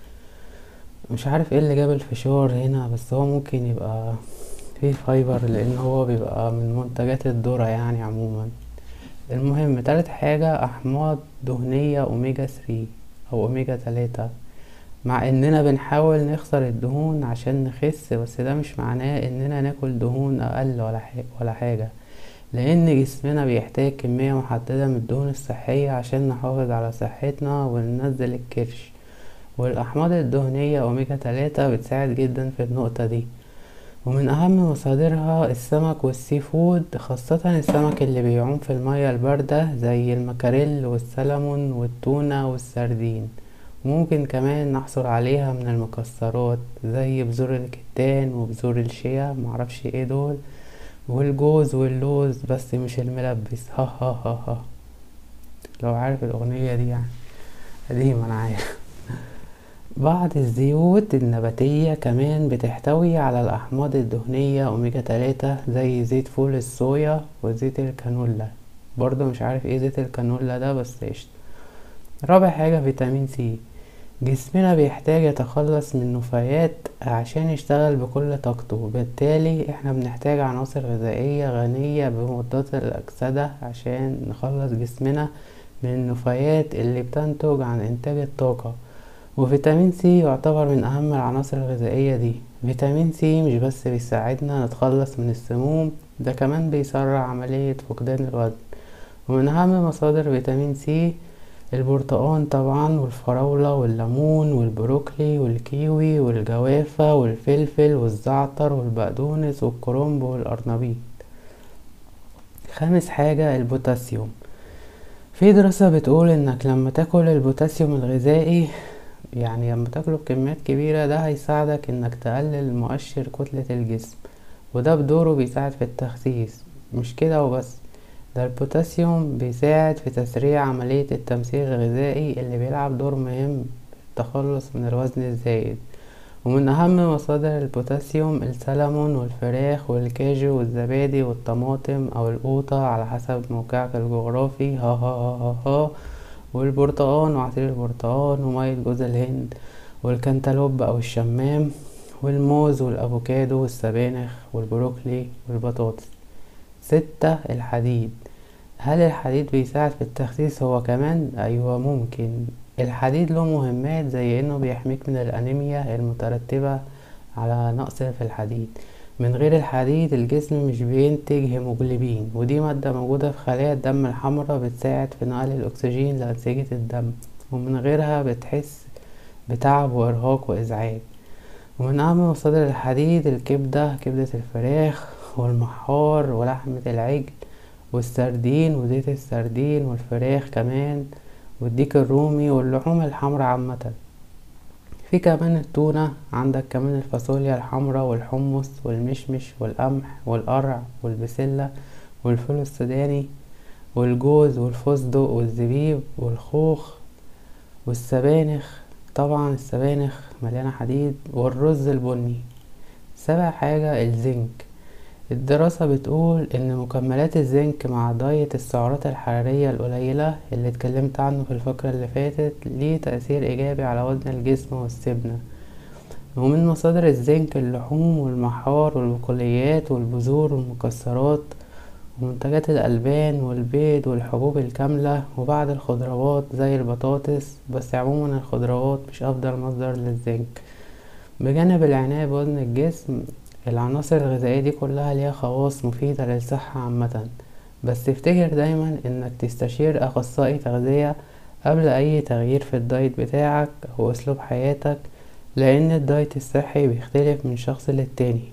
مش عارف ايه اللي جاب الفشار هنا بس هو ممكن يبقى فيه فايبر لان هو بيبقى من منتجات الذرة يعني عموما المهم تالت حاجة احماض دهنية اوميجا ثري او اوميجا تلاتة مع اننا بنحاول نخسر الدهون عشان نخس بس ده مش معناه اننا ناكل دهون اقل ولا حاجة ولا حاجة لان جسمنا بيحتاج كمية محددة من الدهون الصحية عشان نحافظ على صحتنا وننزل الكرش والاحماض الدهنية اوميجا تلاتة بتساعد جدا في النقطة دي ومن اهم مصادرها السمك والسي فود خاصة السمك اللي بيعوم في المياه الباردة زي المكاريل والسلمون والتونة والسردين ممكن كمان نحصل عليها من المكسرات زي بذور الكتان وبذور الشيا معرفش ايه دول والجوز واللوز بس مش الملبس ها ها ها ها لو عارف الأغنية دي يعني قديمة أنا عارف بعض الزيوت النباتية كمان بتحتوي على الأحماض الدهنية أوميجا تلاتة زي زيت فول الصويا وزيت الكانولا برضو مش عارف ايه زيت الكانولا ده بس قشطة رابع حاجة فيتامين سي جسمنا بيحتاج يتخلص من نفايات عشان يشتغل بكل طاقته بالتالي احنا بنحتاج عناصر غذائية غنية بمضادات الأكسدة عشان نخلص جسمنا من النفايات اللي بتنتج عن إنتاج الطاقة وفيتامين سي يعتبر من أهم العناصر الغذائية دي فيتامين سي مش بس بيساعدنا نتخلص من السموم ده كمان بيسرع عملية فقدان الوزن ومن أهم مصادر فيتامين سي البرتقان طبعا والفراولة والليمون والبروكلي والكيوي والجوافة والفلفل والزعتر والبقدونس والكرنب والقرنبيط خامس حاجة البوتاسيوم في دراسة بتقول انك لما تاكل البوتاسيوم الغذائي يعني لما تاكله بكميات كبيرة ده هيساعدك انك تقلل مؤشر كتلة الجسم وده بدوره بيساعد في التخسيس مش كده وبس ده البوتاسيوم بيساعد في تسريع عملية التمثيل الغذائي اللي بيلعب دور مهم في التخلص من الوزن الزايد ومن أهم مصادر البوتاسيوم السلمون والفراخ والكاجو والزبادي والطماطم أو القوطة على حسب موقعك الجغرافي ها ها ها ها, ها والبرتقان وعصير البرتقان ومية جوز الهند والكنتالوب أو الشمام والموز والأفوكادو والسبانخ والبروكلي والبطاطس ستة الحديد هل الحديد بيساعد في التخسيس هو كمان ايوه ممكن الحديد له مهمات زي انه بيحميك من الانيميا المترتبة على نقص في الحديد من غير الحديد الجسم مش بينتج هيموجلوبين ودي مادة موجودة في خلايا الدم الحمراء بتساعد في نقل الأكسجين لأنسجة الدم ومن غيرها بتحس بتعب وإرهاق وإزعاج ومن أهم مصادر الحديد الكبدة كبدة الفراخ والمحار ولحمة العجل والسردين وزيت السردين والفراخ كمان والديك الرومي واللحوم الحمراء عامة في كمان التونة عندك كمان الفاصوليا الحمراء والحمص والمشمش والقمح والقرع والبسلة والفول السوداني والجوز والفستق والزبيب والخوخ والسبانخ طبعا السبانخ مليانة حديد والرز البني سابع حاجة الزنك الدراسة بتقول إن مكملات الزنك مع دايت السعرات الحرارية القليلة اللي اتكلمت عنه في الفقرة اللي فاتت ليه تأثير إيجابي على وزن الجسم والسمنة ومن مصادر الزنك اللحوم والمحار والبقوليات والبذور والمكسرات ومنتجات الألبان والبيض والحبوب الكاملة وبعض الخضروات زي البطاطس بس عموما الخضروات مش أفضل مصدر للزنك بجانب العناية بوزن الجسم العناصر الغذائية دي كلها ليها خواص مفيدة للصحة عامة بس افتكر دايما انك تستشير اخصائي تغذية قبل اي تغيير في الدايت بتاعك او اسلوب حياتك لان الدايت الصحي بيختلف من شخص للتاني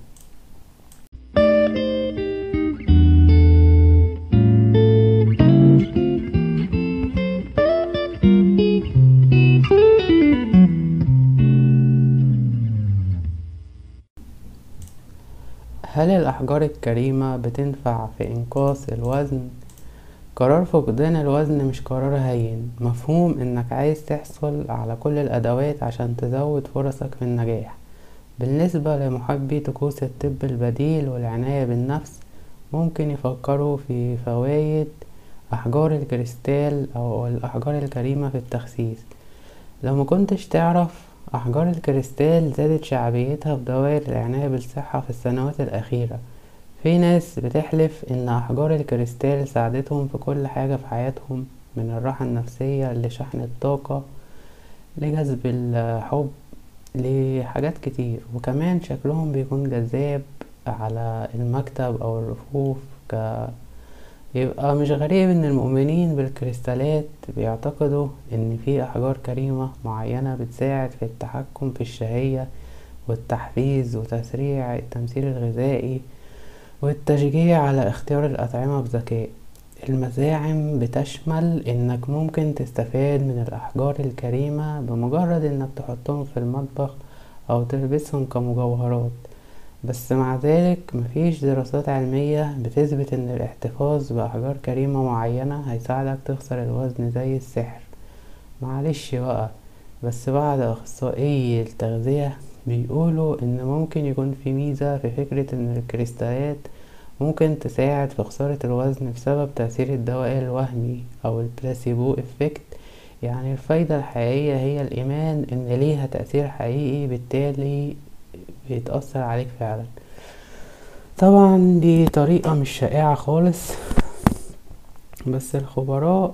هل الأحجار الكريمة بتنفع في إنقاص الوزن؟ قرار فقدان الوزن مش قرار هين مفهوم انك عايز تحصل على كل الأدوات عشان تزود فرصك في النجاح بالنسبة لمحبي طقوس الطب البديل والعناية بالنفس ممكن يفكروا في فوايد أحجار الكريستال أو الأحجار الكريمة في التخسيس لو مكنتش تعرف أحجار الكريستال زادت شعبيتها في دوائر العناية بالصحة في السنوات الأخيرة في ناس بتحلف إن أحجار الكريستال ساعدتهم في كل حاجة في حياتهم من الراحة النفسية لشحن الطاقة لجذب الحب لحاجات كتير وكمان شكلهم بيكون جذاب على المكتب أو الرفوف ك يبقى مش غريب ان المؤمنين بالكريستالات بيعتقدوا ان في احجار كريمة معينة بتساعد في التحكم في الشهية والتحفيز وتسريع التمثيل الغذائي والتشجيع على اختيار الأطعمة بذكاء المزاعم بتشمل انك ممكن تستفاد من الاحجار الكريمة بمجرد انك تحطهم في المطبخ او تلبسهم كمجوهرات بس مع ذلك مفيش دراسات علمية بتثبت ان الاحتفاظ بأحجار كريمة معينة هيساعدك تخسر الوزن زي السحر معلش بقى بس بعض اخصائي التغذية بيقولوا ان ممكن يكون في ميزة في فكرة ان الكريستالات ممكن تساعد في خسارة الوزن بسبب تأثير الدواء الوهمي او البلاسيبو افكت يعني الفايدة الحقيقية هي الإيمان إن ليها تأثير حقيقي بالتالي بيتأثر عليك فعلا طبعا دي طريقة مش شائعة خالص بس الخبراء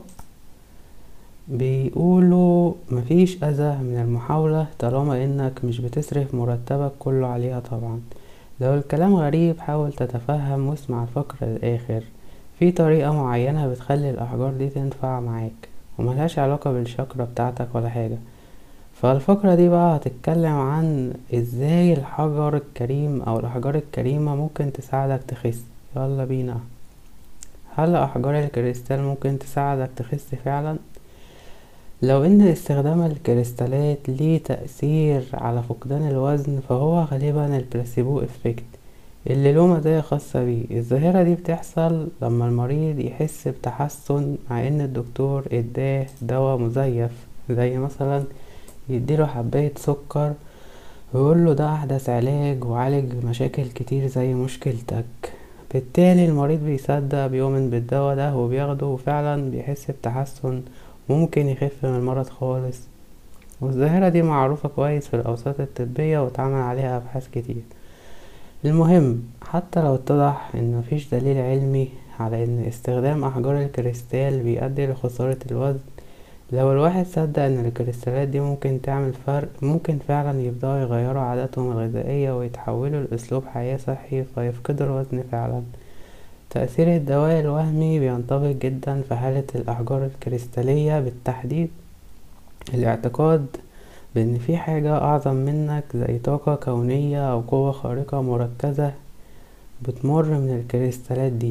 بيقولوا مفيش أذى من المحاولة طالما إنك مش بتصرف مرتبك كله عليها طبعا لو الكلام غريب حاول تتفهم واسمع الفقرة للآخر في طريقة معينة بتخلي الأحجار دي تنفع معاك وملهاش علاقة بالشكرة بتاعتك ولا حاجة فالفقرة دي بقى هتتكلم عن ازاي الحجر الكريم او الاحجار الكريمة ممكن تساعدك تخس يلا بينا هل احجار الكريستال ممكن تساعدك تخس فعلا لو ان استخدام الكريستالات ليه تأثير على فقدان الوزن فهو غالبا البلاسيبو افكت اللي له مزايا خاصة بيه الظاهرة دي بتحصل لما المريض يحس بتحسن مع ان الدكتور اداه دواء مزيف زي مثلا يديله حباية سكر ويقوله ده أحدث علاج وعالج مشاكل كتير زي مشكلتك بالتالي المريض بيصدق بيؤمن بالدواء ده وبياخده وفعلا بيحس بتحسن ممكن يخف من المرض خالص والظاهرة دي معروفة كويس في الأوساط الطبية واتعمل عليها أبحاث كتير المهم حتى لو اتضح ان مفيش دليل علمي على ان استخدام احجار الكريستال بيؤدي لخسارة الوزن لو الواحد صدق ان الكريستالات دي ممكن تعمل فرق ممكن فعلا يبدأوا يغيروا عاداتهم الغذائية ويتحولوا لأسلوب حياة صحي فيفقدوا الوزن فعلا تأثير الدواء الوهمي بينطبق جدا في حالة الأحجار الكريستالية بالتحديد الاعتقاد بأن في حاجة أعظم منك زي طاقة كونية أو قوة خارقة مركزة بتمر من الكريستالات دي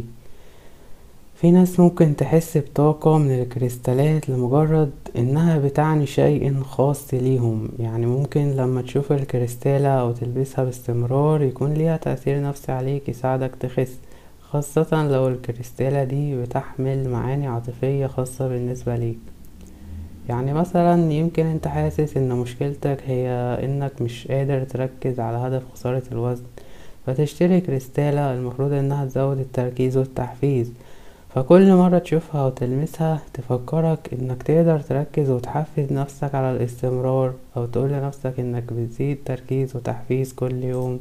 في ناس ممكن تحس بطاقة من الكريستالات لمجرد انها بتعني شيء خاص ليهم يعني ممكن لما تشوف الكريستالة او تلبسها باستمرار يكون ليها تأثير نفسي عليك يساعدك تخس خاصة لو الكريستالة دي بتحمل معاني عاطفية خاصة بالنسبة ليك يعني مثلا يمكن انت حاسس ان مشكلتك هي انك مش قادر تركز على هدف خسارة الوزن فتشتري كريستالة المفروض انها تزود التركيز والتحفيز فكل مرة تشوفها وتلمسها تفكرك انك تقدر تركز وتحفز نفسك على الاستمرار او تقول لنفسك انك بتزيد تركيز وتحفيز كل يوم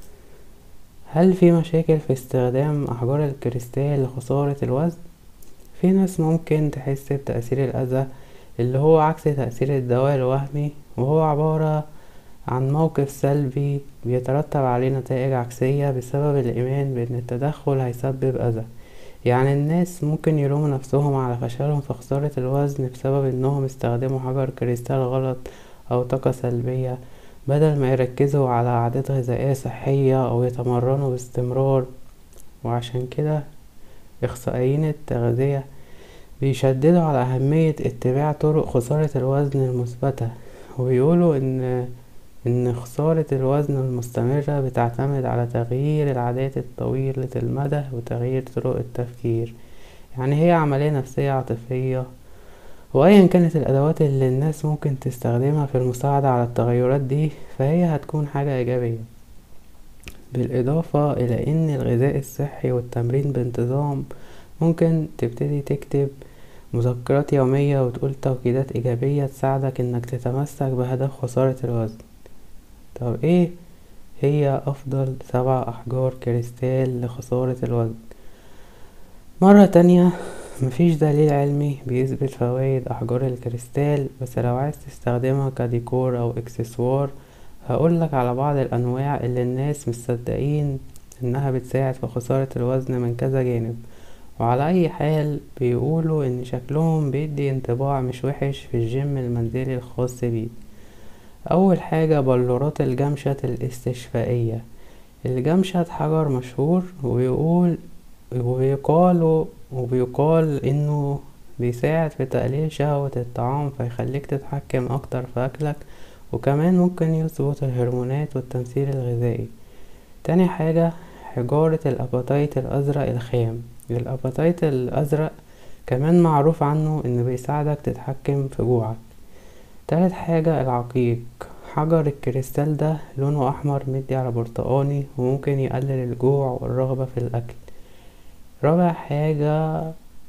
هل في مشاكل في استخدام احجار الكريستال لخسارة الوزن؟ في ناس ممكن تحس بتأثير الأذى اللي هو عكس تأثير الدواء الوهمي وهو عبارة عن موقف سلبي بيترتب عليه نتائج عكسية بسبب الإيمان بأن التدخل هيسبب أذى يعني الناس ممكن يلوموا نفسهم على فشلهم في خسارة الوزن بسبب انهم استخدموا حجر كريستال غلط او طاقة سلبية بدل ما يركزوا على عادات غذائية صحية او يتمرنوا باستمرار وعشان كده اخصائيين التغذية بيشددوا على اهمية اتباع طرق خسارة الوزن المثبتة وبيقولوا ان ان خسارة الوزن المستمرة بتعتمد على تغيير العادات الطويلة المدى وتغيير طرق التفكير يعني هي عملية نفسية عاطفية وأيا كانت الأدوات اللي الناس ممكن تستخدمها في المساعدة على التغيرات دي فهي هتكون حاجة إيجابية بالإضافة إلى أن الغذاء الصحي والتمرين بانتظام ممكن تبتدي تكتب مذكرات يومية وتقول توكيدات إيجابية تساعدك إنك تتمسك بهدف خسارة الوزن طب ايه هي افضل سبع احجار كريستال لخسارة الوزن مرة تانية مفيش دليل علمي بيثبت فوائد احجار الكريستال بس لو عايز تستخدمها كديكور او اكسسوار هقولك على بعض الانواع اللي الناس مصدقين انها بتساعد في خسارة الوزن من كذا جانب وعلى اي حال بيقولوا ان شكلهم بيدي انطباع مش وحش في الجيم المنزلي الخاص بيه أول حاجة بلورات الجمشة الاستشفائية الجمشة حجر مشهور ويقول وبيقال وبيقال إنه بيساعد في تقليل شهوة الطعام فيخليك تتحكم أكتر في أكلك وكمان ممكن يظبط الهرمونات والتمثيل الغذائي تاني حاجة حجارة الأباتايت الأزرق الخام الأباتايت الأزرق كمان معروف عنه إنه بيساعدك تتحكم في جوعك تالت حاجة العقيق حجر الكريستال ده لونه أحمر مدي على برتقاني وممكن يقلل الجوع والرغبة في الأكل رابع حاجة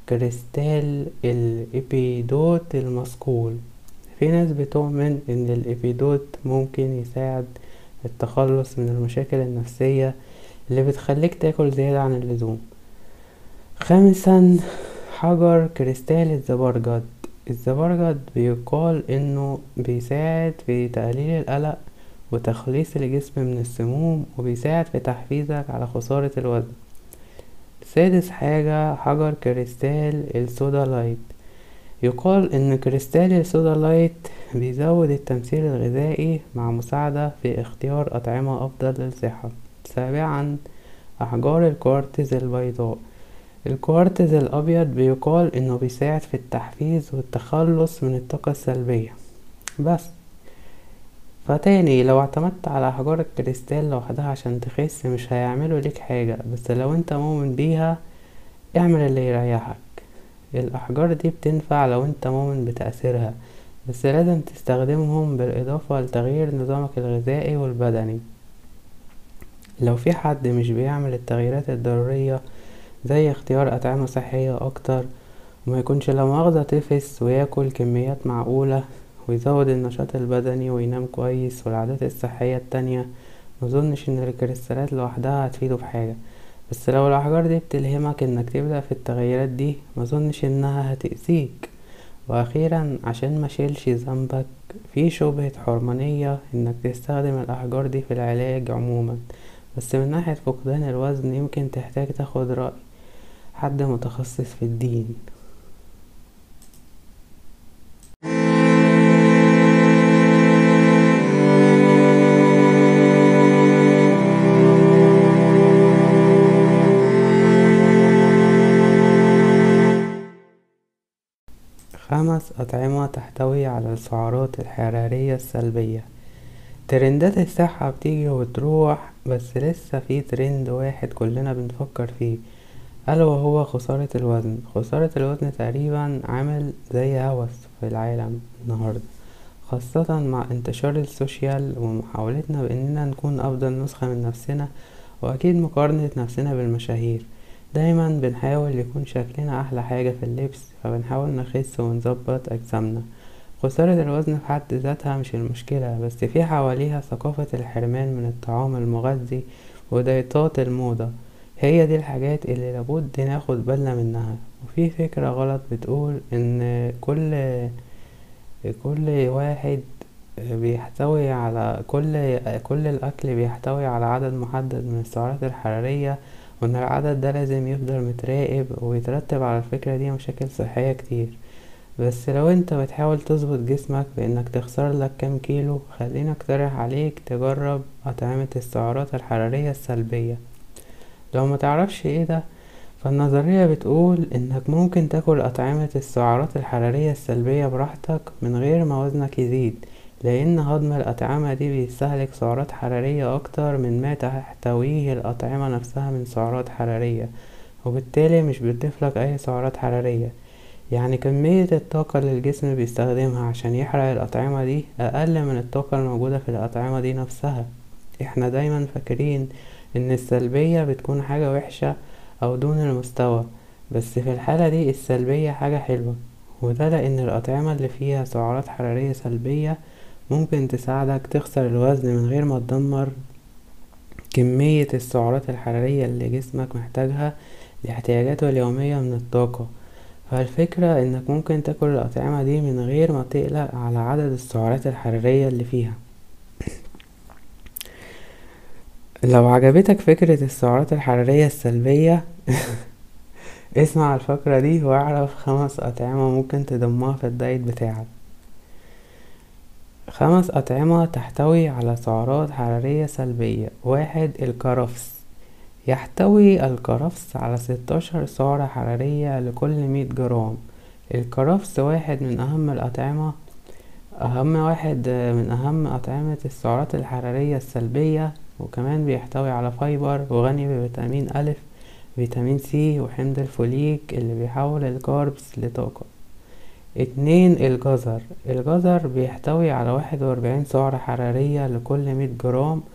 كريستال الإبيدوت المصقول في ناس بتؤمن ان الإبيدوت ممكن يساعد التخلص من المشاكل النفسية اللي بتخليك تاكل زيادة عن اللزوم خامسا حجر كريستال الزبرجد الزبرجد بيقال انه بيساعد في تقليل القلق وتخليص الجسم من السموم وبيساعد في تحفيزك على خسارة الوزن سادس حاجة حجر كريستال الصودا لايت يقال ان كريستال الصودا لايت بيزود التمثيل الغذائي مع مساعدة في اختيار أطعمة أفضل للصحة سابعا أحجار الكوارتز البيضاء الكوارتز الأبيض بيقال إنه بيساعد في التحفيز والتخلص من الطاقة السلبية بس فتاني لو اعتمدت على أحجار الكريستال لوحدها عشان تخس مش هيعملوا ليك حاجة بس لو انت مؤمن بيها اعمل اللي يريحك الأحجار دي بتنفع لو انت مؤمن بتأثيرها بس لازم تستخدمهم بالإضافة لتغيير نظامك الغذائي والبدني لو في حد مش بيعمل التغييرات الضرورية زي اختيار أطعمة صحية أكتر وما يكونش لا مؤاخذة تفس وياكل كميات معقولة ويزود النشاط البدني وينام كويس والعادات الصحية التانية مظنش ان الكريستالات لوحدها هتفيده بحاجة بس لو الأحجار دي بتلهمك انك تبدأ في التغيرات دي مظنش انها هتأذيك واخيرا عشان مشيلش ذنبك في شبهة حرمانية انك تستخدم الأحجار دي في العلاج عموما بس من ناحية فقدان الوزن يمكن تحتاج تاخد رأي حد متخصص في الدين خمس أطعمة تحتوي على السعرات الحرارية السلبية ترندات الصحة بتيجي وتروح بس لسه في ترند واحد كلنا بنفكر فيه ألا وهو خسارة الوزن خسارة الوزن تقريبا عامل زي هوس في العالم النهاردة خاصة مع انتشار السوشيال ومحاولتنا بأننا نكون أفضل نسخة من نفسنا وأكيد مقارنة نفسنا بالمشاهير دايما بنحاول يكون شكلنا أحلى حاجة في اللبس فبنحاول نخس ونظبط أجسامنا خسارة الوزن في حد ذاتها مش المشكلة بس في حواليها ثقافة الحرمان من الطعام المغذي ودايتات الموضة هي دي الحاجات اللي لابد ناخد بالنا منها وفي فكرة غلط بتقول ان كل كل واحد بيحتوي على كل كل الاكل بيحتوي على عدد محدد من السعرات الحرارية وان العدد ده لازم يفضل متراقب ويترتب على الفكرة دي مشاكل صحية كتير بس لو انت بتحاول تظبط جسمك بانك تخسر لك كام كيلو خليني اقترح عليك تجرب اطعمة السعرات الحرارية السلبية لو متعرفش ايه ده فالنظرية بتقول انك ممكن تاكل اطعمة السعرات الحرارية السلبية براحتك من غير ما وزنك يزيد لان هضم الاطعمة دي بيستهلك سعرات حرارية اكتر من ما تحتويه الاطعمة نفسها من سعرات حرارية وبالتالي مش بتضيفلك اي سعرات حرارية يعني كمية الطاقة اللي الجسم بيستخدمها عشان يحرق الأطعمة دي أقل من الطاقة الموجودة في الأطعمة دي نفسها احنا دايما فاكرين ان السلبية بتكون حاجة وحشة او دون المستوى بس في الحالة دي السلبية حاجة حلوة وده لان الأطعمة اللي فيها سعرات حرارية سلبية ممكن تساعدك تخسر الوزن من غير ما تدمر كمية السعرات الحرارية اللي جسمك محتاجها لاحتياجاته اليومية من الطاقة فالفكرة انك ممكن تاكل الأطعمة دي من غير ما تقلق على عدد السعرات الحرارية اللي فيها لو عجبتك فكرة السعرات الحرارية السلبية اسمع الفقرة دي واعرف خمس أطعمة ممكن تضمها في الدايت بتاعك خمس أطعمة تحتوي على سعرات حرارية سلبية واحد الكرفس يحتوي الكرفس على ستاشر سعرة حرارية لكل مية جرام الكرفس واحد من أهم الأطعمة أهم واحد من أهم أطعمة السعرات الحرارية السلبية وكمان بيحتوي على فايبر وغني بفيتامين ألف فيتامين سي وحمض الفوليك اللي بيحول الكاربس لطاقة اتنين الجزر الجزر بيحتوي على واحد وأربعين سعرة حرارية لكل مية جرام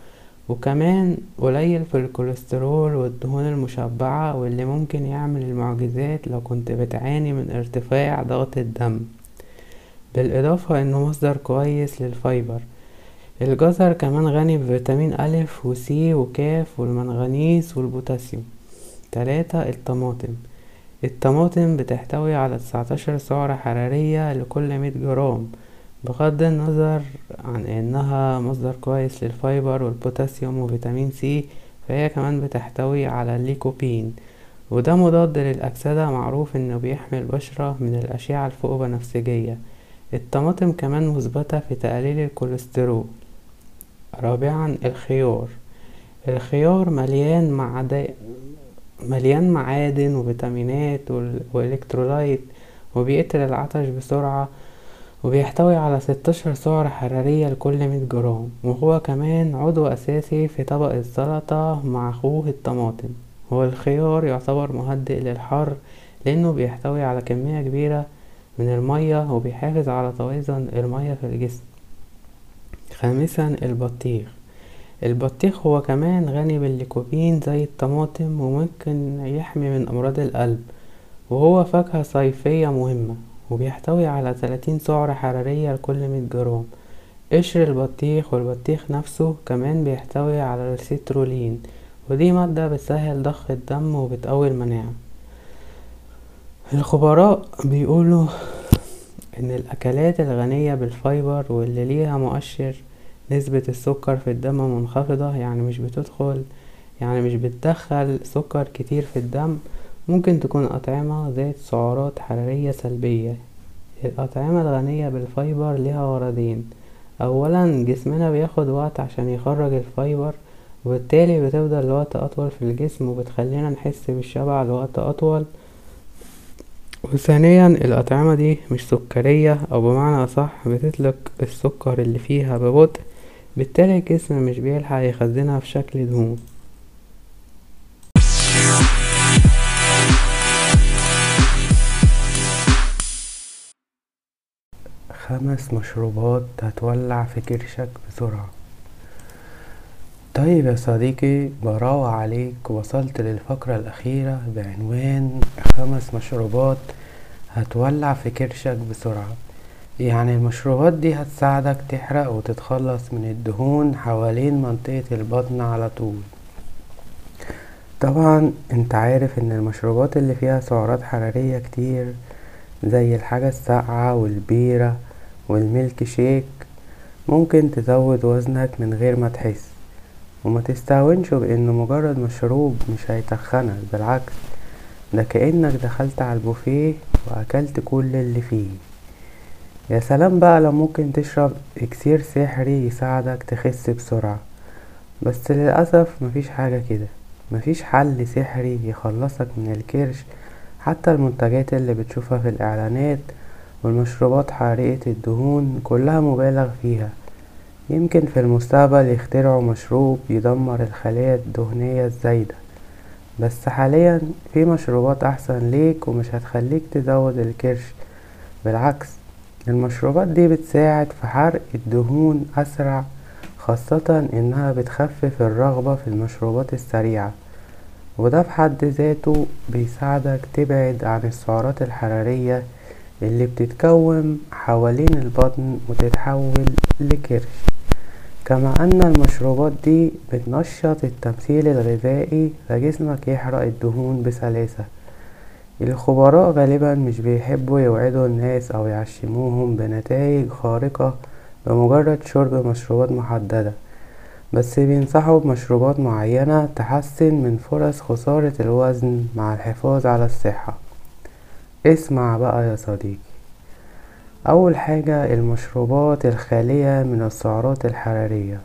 وكمان قليل في الكوليسترول والدهون المشبعة واللي ممكن يعمل المعجزات لو كنت بتعاني من ارتفاع ضغط الدم بالإضافة إنه مصدر كويس للفايبر الجزر كمان غني بفيتامين ألف وسي وكاف والمنغنيز والبوتاسيوم تلاتة الطماطم الطماطم بتحتوي على تسعتاشر سعرة حرارية لكل مية جرام بغض النظر عن انها مصدر كويس للفايبر والبوتاسيوم وفيتامين سي فهي كمان بتحتوي على الليكوبين وده مضاد للأكسدة معروف انه بيحمي البشرة من الأشعة الفوق بنفسجية الطماطم كمان مثبتة في تقليل الكوليسترول رابعا الخيار الخيار مليان معد... مليان معادن وفيتامينات والكترولايت وبيقتل العطش بسرعة وبيحتوي على ستاشر سعرة حرارية لكل مية جرام وهو كمان عضو أساسي في طبق السلطة مع خوخ الطماطم هو الخيار يعتبر مهدئ للحر لأنه بيحتوي على كمية كبيرة من المية وبيحافظ على توازن المية في الجسم خامسا البطيخ البطيخ هو كمان غني بالليكوبين زي الطماطم وممكن يحمي من أمراض القلب وهو فاكهة صيفية مهمة وبيحتوي على تلاتين سعرة حرارية لكل مية جرام قشر البطيخ والبطيخ نفسه كمان بيحتوي على السيترولين ودي مادة بتسهل ضخ الدم وبتقوي المناعة الخبراء بيقولوا ان الاكلات الغنية بالفايبر واللي ليها مؤشر نسبة السكر في الدم منخفضة يعني مش بتدخل يعني مش بتدخل سكر كتير في الدم ممكن تكون أطعمة ذات سعرات حرارية سلبية الأطعمة الغنية بالفايبر ليها غرضين أولا جسمنا بياخد وقت عشان يخرج الفايبر وبالتالي بتفضل لوقت أطول في الجسم وبتخلينا نحس بالشبع لوقت أطول وثانيا الأطعمة دي مش سكرية أو بمعنى أصح بتطلق السكر اللي فيها ببطء بالتالي الجسم مش بيلحق يخزنها في شكل دهون خمس مشروبات هتولع في كرشك بسرعة طيب يا صديقي براوة عليك وصلت للفقرة الأخيرة بعنوان خمس مشروبات هتولع في كرشك بسرعة يعني المشروبات دي هتساعدك تحرق وتتخلص من الدهون حوالين منطقة البطن على طول طبعا انت عارف ان المشروبات اللي فيها سعرات حرارية كتير زي الحاجة الساقعة والبيرة والميلك شيك ممكن تزود وزنك من غير ما تحس وما تستهونش بانه مجرد مشروب مش هيتخنك بالعكس ده كأنك دخلت على البوفيه واكلت كل اللي فيه يا سلام بقى لو ممكن تشرب اكسير سحري يساعدك تخس بسرعة بس للأسف مفيش حاجة كده مفيش حل سحري يخلصك من الكرش حتى المنتجات اللي بتشوفها في الإعلانات والمشروبات حارقة الدهون كلها مبالغ فيها يمكن في المستقبل يخترعوا مشروب يدمر الخلايا الدهنية الزايدة بس حاليا في مشروبات أحسن ليك ومش هتخليك تزود الكرش بالعكس المشروبات دي بتساعد في حرق الدهون أسرع خاصة إنها بتخفف الرغبة في المشروبات السريعة وده في حد ذاته بيساعدك تبعد عن السعرات الحرارية اللي بتتكون حوالين البطن وتتحول لكرش كما أن المشروبات دي بتنشط التمثيل الغذائي فجسمك يحرق الدهون بسلاسة الخبراء غالبا مش بيحبوا يوعدوا الناس أو يعشموهم بنتائج خارقة بمجرد شرب مشروبات محددة بس بينصحوا بمشروبات معينة تحسن من فرص خسارة الوزن مع الحفاظ على الصحة اسمع بقى يا صديقي أول حاجة المشروبات الخالية من السعرات الحرارية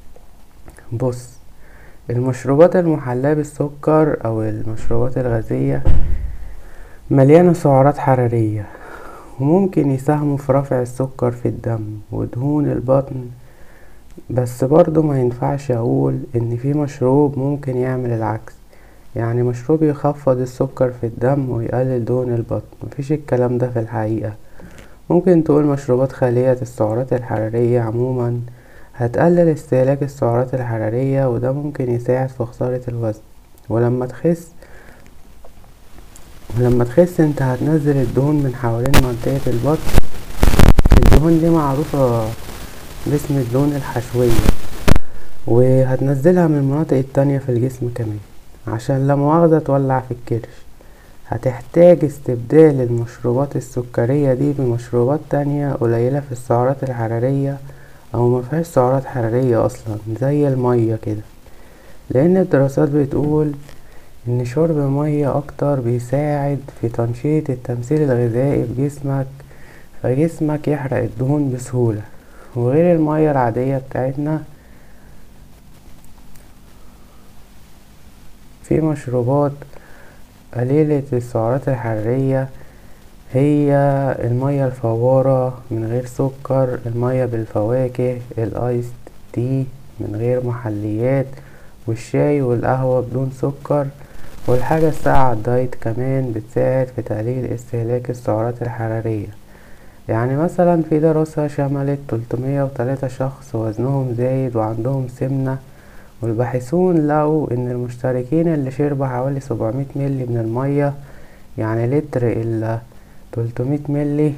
بص المشروبات المحلاة بالسكر أو المشروبات الغازية مليانة سعرات حرارية وممكن يساهموا في رفع السكر في الدم ودهون البطن بس برضو ما ينفعش اقول ان في مشروب ممكن يعمل العكس يعني مشروب يخفض السكر في الدم ويقلل دهون البطن مفيش الكلام ده في الحقيقة ممكن تقول مشروبات خالية السعرات الحرارية عموما هتقلل استهلاك السعرات الحرارية وده ممكن يساعد في خسارة الوزن ولما تخس ولما تخس انت هتنزل الدهون من حوالين منطقة البطن الدهون دي معروفة باسم الدهون الحشوية وهتنزلها من المناطق التانية في الجسم كمان عشان لا مؤاخذة تولع في الكرش هتحتاج استبدال المشروبات السكرية دي بمشروبات تانية قليلة في السعرات الحرارية او مفيهاش سعرات حرارية اصلا زي المية كده لان الدراسات بتقول ان شرب مية اكتر بيساعد في تنشيط التمثيل الغذائي في جسمك فجسمك يحرق الدهون بسهولة وغير المية العادية بتاعتنا في مشروبات قليلة السعرات الحرارية هي المية الفوارة من غير سكر المية بالفواكه الايس تي من غير محليات والشاي والقهوة بدون سكر والحاجة الساقعة الدايت كمان بتساعد في تقليل استهلاك السعرات الحرارية يعني مثلا في دراسة شملت تلتمية وتلاتة شخص وزنهم زايد وعندهم سمنة والباحثون لقوا ان المشتركين اللي شربوا حوالي سبعمية ملي من المية يعني لتر الا تلتمية ملي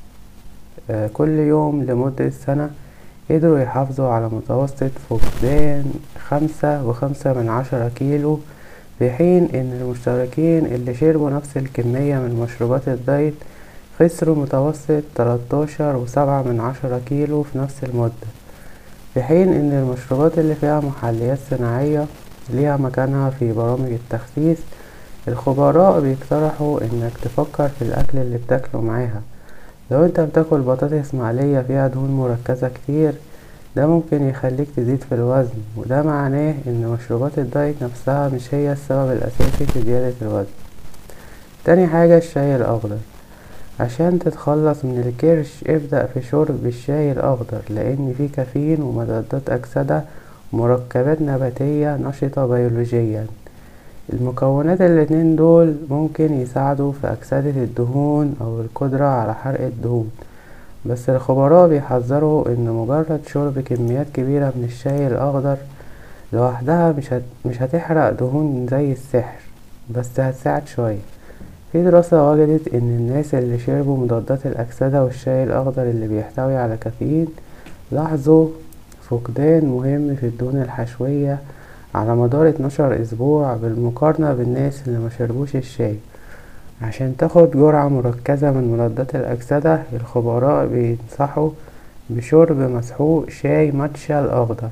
آه كل يوم لمدة سنة قدروا يحافظوا على متوسط فقدان خمسة وخمسة من عشرة كيلو في حين ان المشتركين اللي شربوا نفس الكمية من مشروبات الدايت خسروا متوسط تلاتاشر وسبعة من عشرة كيلو في نفس المدة في حين ان المشروبات اللي فيها محليات صناعية ليها مكانها في برامج التخسيس الخبراء بيقترحوا انك تفكر في الاكل اللي بتاكله معاها لو انت بتاكل بطاطس مقلية فيها دهون مركزة كتير ده ممكن يخليك تزيد في الوزن وده معناه ان مشروبات الدايت نفسها مش هي السبب الاساسي في زيادة الوزن تاني حاجة الشاي الاخضر عشان تتخلص من الكرش ابدأ في شرب الشاي الأخضر لأن فيه كافيين ومضادات أكسدة ومركبات نباتية نشطة بيولوجيا المكونات الاتنين دول ممكن يساعدوا في أكسدة الدهون أو القدرة على حرق الدهون بس الخبراء بيحذروا ان مجرد شرب كميات كبيرة من الشاي الأخضر لوحدها مش, هت... مش هتحرق دهون زي السحر بس هتساعد شوية في دراسة وجدت ان الناس اللي شربوا مضادات الأكسدة والشاي الأخضر اللي بيحتوي على كافيين لاحظوا فقدان مهم في الدهون الحشوية على مدار 12 أسبوع بالمقارنة بالناس اللي مشربوش الشاي عشان تاخد جرعة مركزة من مضادات الأكسدة الخبراء بينصحوا بشرب مسحوق شاي ماتشا الأخضر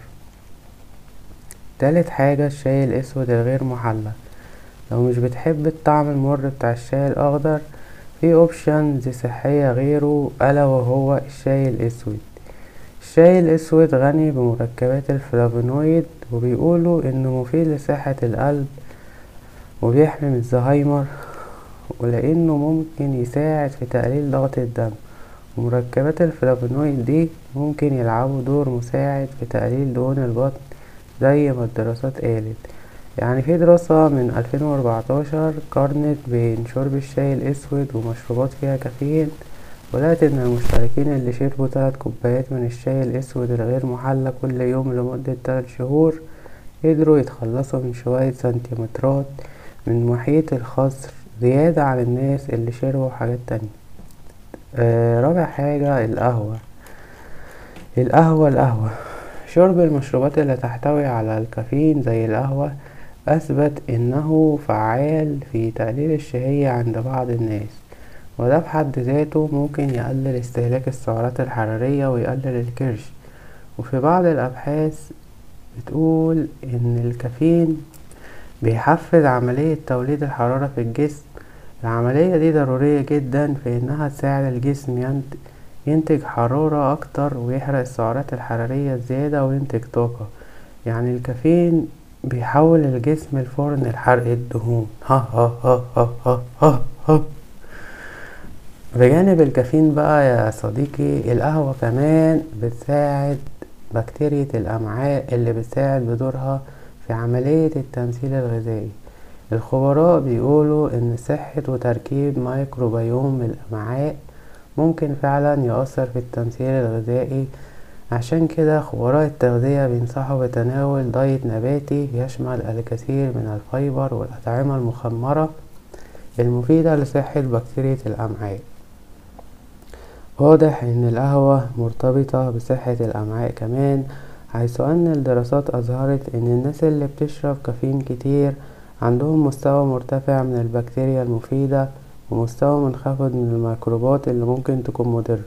تالت حاجة الشاي الأسود الغير محلى لو مش بتحب الطعم المر بتاع الشاي الأخضر في اوبشنز صحية غيره ألا وهو الشاي الأسود الشاي الأسود غني بمركبات الفلافونويد وبيقولوا إنه مفيد لصحة القلب وبيحمي من الزهايمر ولأنه ممكن يساعد في تقليل ضغط الدم ومركبات الفلافونويد دي ممكن يلعبوا دور مساعد في تقليل دهون البطن زي ما الدراسات قالت يعني في دراسة من 2014 قارنت بين شرب الشاي الأسود ومشروبات فيها كافيين ولقت إن المشتركين اللي شربوا تلات كوبايات من الشاي الأسود الغير محلى كل يوم لمدة تلات شهور قدروا يتخلصوا من شوية سنتيمترات من محيط الخصر زيادة عن الناس اللي شربوا حاجات تانية آه رابع حاجة القهوة القهوة القهوة شرب المشروبات اللي تحتوي على الكافيين زي القهوة أثبت إنه فعال في تقليل الشهية عند بعض الناس وده في حد ذاته ممكن يقلل استهلاك السعرات الحرارية ويقلل الكرش وفي بعض الأبحاث بتقول إن الكافيين بيحفز عملية توليد الحرارة في الجسم العملية دي ضرورية جدا في إنها تساعد الجسم ينتج حرارة أكتر ويحرق السعرات الحرارية الزيادة وينتج طاقة يعني الكافيين بيحول الجسم لفرن لحرق الدهون ها ها ها ها ها ها ها بجانب الكافيين بقى يا صديقي القهوة كمان بتساعد بكتيريا الأمعاء اللي بتساعد بدورها في عملية التمثيل الغذائي الخبراء بيقولوا إن صحة وتركيب ميكروبيوم الأمعاء ممكن فعلا يؤثر في التمثيل الغذائي عشان كده خبراء التغذية بينصحوا بتناول دايت نباتي يشمل الكثير من الفيبر والأطعمة المخمرة المفيدة لصحة بكتيريا الأمعاء واضح ان القهوة مرتبطة بصحة الأمعاء كمان حيث ان الدراسات اظهرت ان الناس اللي بتشرب كافيين كتير عندهم مستوى مرتفع من البكتيريا المفيدة ومستوى منخفض من الميكروبات اللي ممكن تكون مضرة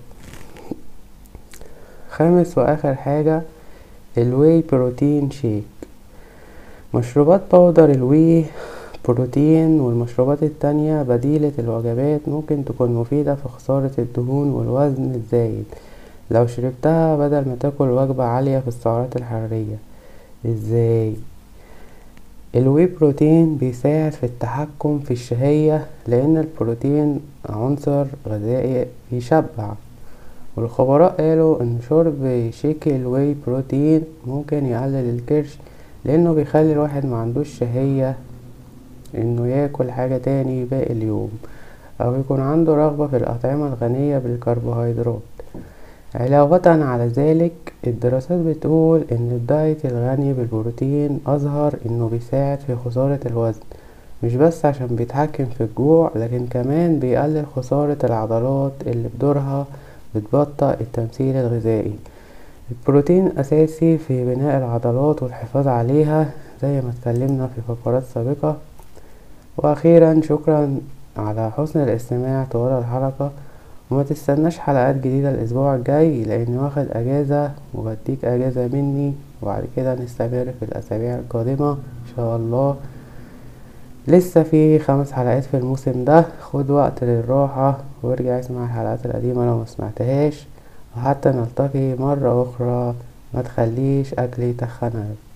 خامس واخر حاجة الواي بروتين شيك مشروبات باودر الواي بروتين والمشروبات التانية بديلة الوجبات ممكن تكون مفيدة في خسارة الدهون والوزن الزايد لو شربتها بدل ما تاكل وجبة عالية في السعرات الحرارية ازاي الواي بروتين بيساعد في التحكم في الشهية لأن البروتين عنصر غذائي بيشبع والخبراء قالوا ان شرب شيك الواي بروتين ممكن يقلل الكرش لانه بيخلي الواحد معندوش شهية انه ياكل حاجة تاني باقي اليوم او يكون عنده رغبة في الاطعمة الغنية بالكربوهيدرات علاوة على ذلك الدراسات بتقول ان الدايت الغني بالبروتين اظهر انه بيساعد في خسارة الوزن مش بس عشان بيتحكم في الجوع لكن كمان بيقلل خسارة العضلات اللي بدورها بتبطئ التمثيل الغذائي البروتين اساسي في بناء العضلات والحفاظ عليها زي ما اتكلمنا في فقرات سابقة واخيرا شكرا على حسن الاستماع طوال الحلقة وما تستناش حلقات جديدة الاسبوع الجاي لاني واخد اجازة وبديك اجازة مني وبعد كده نستمر في الاسابيع القادمة ان شاء الله لسه في خمس حلقات في الموسم ده خد وقت للراحة وارجع اسمع الحلقات القديمة لو مسمعتهاش وحتى نلتقي مرة اخرى ما تخليش اكل يتخنك